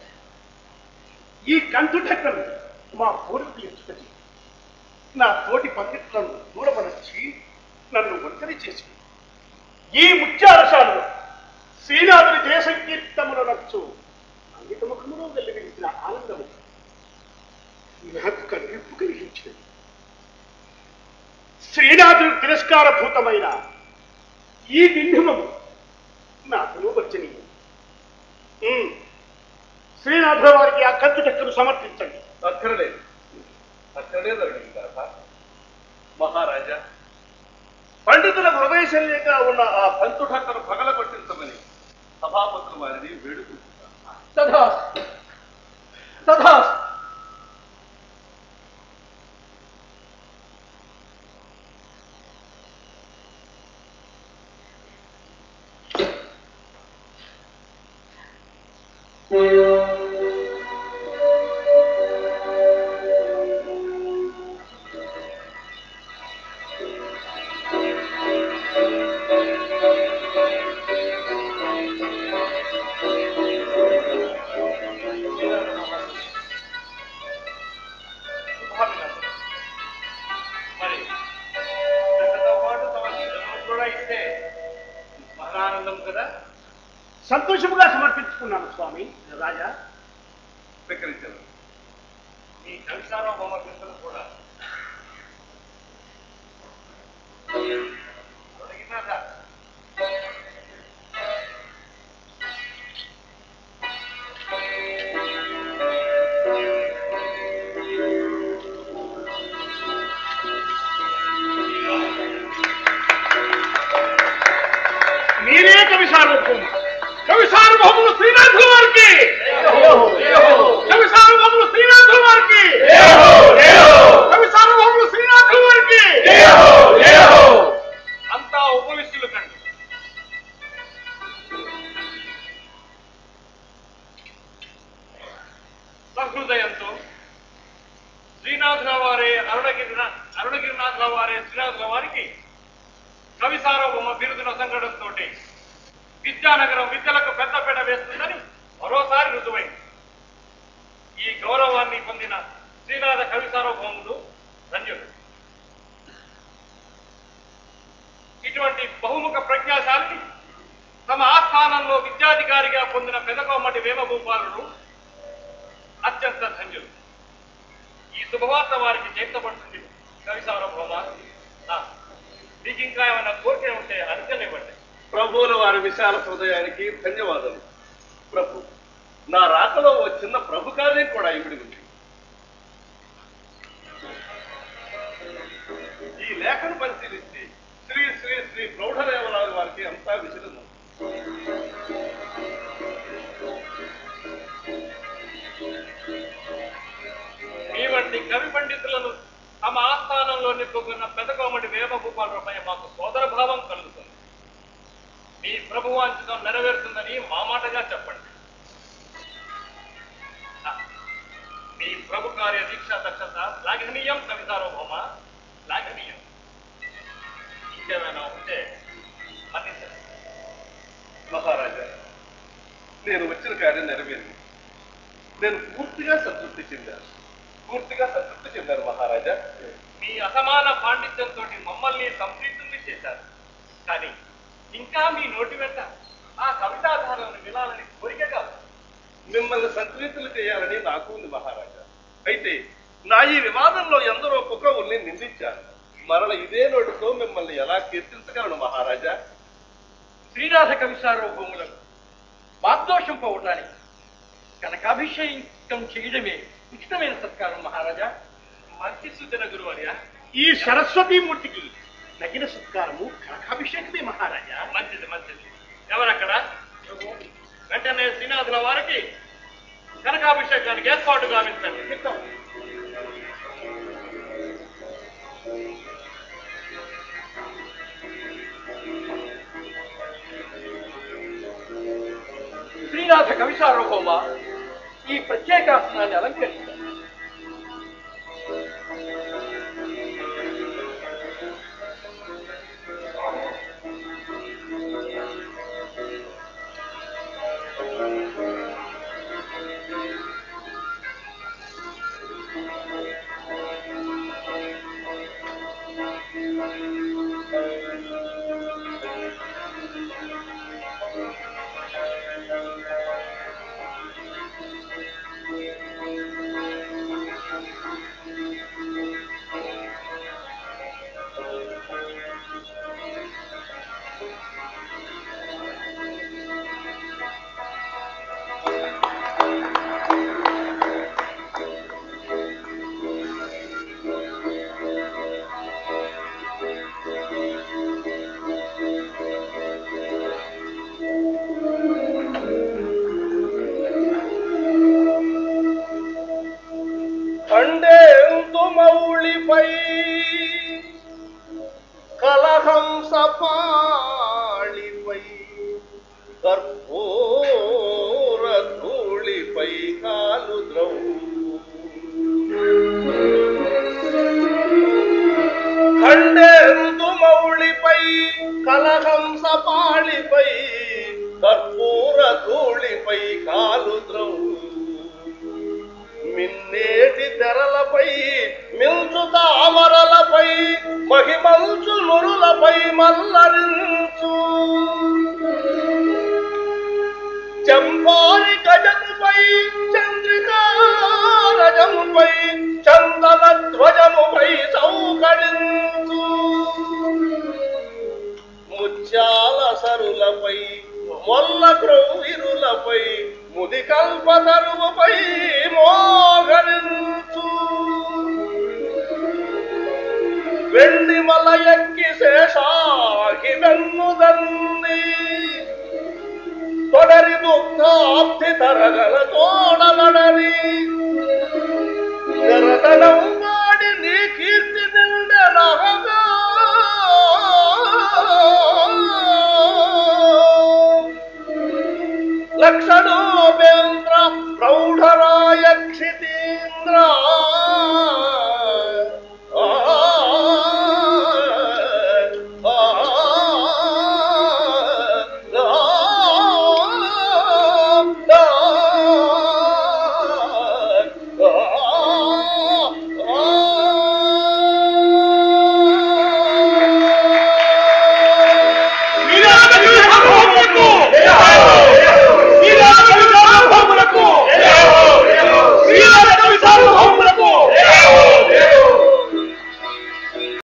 ఈ కంతుటక్కను మా పూర్వీకులు ఇచ్చుకొని నా తోటి పండితులను దూరపరచి నన్ను ఒంటరి చేసి ఈ ముత్యాలశాలలో శ్రీనాథుని జయ సంకీర్తములు నచ్చు అంగిత ముఖములో వెలువరించిన ఆనందము నాకు కనిపింపు కలిగించినది శ్రీనాథుడు తిరస్కారభూతమైన ఈ దిండుమము నాకు వచ్చనీయం ఉమ్. శ్రీనాథుల వారికి ఆ కంచు చెక్కను సమర్పించండి అక్కర్లేదు అక్కర్లేదు అడిగిందా మహారాజా పండితుల హృదయశల్యంగా ఉన్న ఆ పంతుఠక్కను పగలగొట్టించమని సభాపతుల వారిని వేడుకుంటున్నారు తథా తథా మరి దాంతో పాటు తమ శిరమును కూడా ఇస్తే మహానందం కదా సంతోషముగా సమర్పించుకున్నాను స్వామి రాజా స్వీకరించారు ఈ కవిసారం బొమ్మలు కూడా అడిగినాక మీరే కవి సార్వభౌమ కవి సార్వభౌములు శ్రీనాథుల వారికి కవి సార్వభౌములు శ్రీనాథుల వారికి కవి సార్వభౌములు శ్రీనాథుల వారికి అంతా ఉపవిష్టులు కండి సహృదయంతో శ్రీనాథుల వారే అరుణగిరి అరుణగిరినాథుల వారే శ్రీనాథుల వారికి కవి సార్వభౌమ బిరుదుల సంఘటనతో విద్యానగరం విద్యలకు పెద్దపీట వేస్తుందని మరోసారి రుజువైంది ఈ గౌరవాన్ని పొందిన శ్రీనాథ కవి సార్వభౌములు ధన్యులు ఇటువంటి బహుముఖ ప్రజ్ఞాశాలిని తమ ఆస్థానంలో విద్యాధికారిగా పొందిన పెదకోమటి వేమభూపాలుడు అత్యంత ధన్యులు ఈ శుభవార్త వారికి చేర్చబడుతుంది కవి సార్వభౌమ ఆ, మీకు ఇంకా ఏమైనా కోరిక ఉంటే అర్థనివ్వండి ప్రభువుల వారి విశాల హృదయానికి ధన్యవాదాలు ప్రభు నా రాకలో ఓ చిన్న ప్రభు కార్యం కూడా ఇమిడి ఉంది ఈ లేఖను పరిశీలిస్తే శ్రీ శ్రీ శ్రీ ప్రౌఢదేవరాజు వారికి అంతా విసిరింది మీ వంటి కవి పండితులను తమ ఆస్థానంలో నింపుకున్న పెదకోమటి వేమభూపాలపై మాకు సోదర భావం కలుగుతుంది మీ ప్రభువాంఛితం నెరవేరుతుందని మా మాటగా చెప్పండి ఆ, మీ ప్రభు కార్య దీక్ష దక్షత శ్లాఘనీయం కవితారోభమ శ్లాఘనీయం ఇంకేమైనా ఉంటే మన్నించండి మహారాజా నేను వచ్చిన కార్యం నెరవేరింది నేను పూర్తిగా సంతృప్తి చెందాను పూర్తిగా సంతృప్తి చెందాను మహారాజా మీ అసమాన పాండిత్యంతో మమ్మల్ని సంప్రీతుల్ని చేశారు కానీ ఇంకా మీ నోటి వెంట ఆ కవితాధారాలను వినాలని కోరిక కాదు మిమ్మల్ని సంతృప్తులు చేయాలని నాకు ఉంది మహారాజా అయితే నా ఈ వివాదంలో ఎందరో కుక్కవుల్ని నిందించారు మరల ఇదే నోటితో మిమ్మల్ని ఎలా కీర్తించగలను మహారాజా శ్రీనాథ కవి సార్వభౌములకు వాగ్దోషం పోవటానికి కనకాభిషేకం చేయడమే ఉచితమైన సత్కారం మహారాజా మంచి సూచన గురువర్య ఈ సరస్వతీమూర్తికి తగిన సత్కారము కనకాభిషేకమే మహారాజా మంచిది మంచిది ఎవరక్కడ వెంటనే శ్రీనాథుల వారికి కనకాభిషేకానికి ఏర్పాటు గావించండి శ్రీనాథ కవి సార్వభౌమ ఈ ప్రత్యేకాసనాన్ని అలంకరించారు ఖండేందు మౌళిపై కలహంస పాళిపై కర్పూర ధూళిపై కాలు ద్రౌ ఖండేందు మౌళిపై కలహంస పాళిపై కర్పూర ధూళిపై కాలు ద్రౌ మిన్నేటి తెరలపై మిల్చు తామరలపై మహిమంచు నురులపై మల్లరించు చంపారి గజముపై చంద్రికారజముపై చందన ధ్వజముపై సౌకరించు ముత్యాల సరులపై మొల్ల క్రౌవిరులపై ముది కల్పతరువుపై మోగరించు వెండి మల ఎక్కి శేషాకి వెన్నుదన్ని తొడరి దుఃఖాబ్ది తరగల తోడలడని జరతడం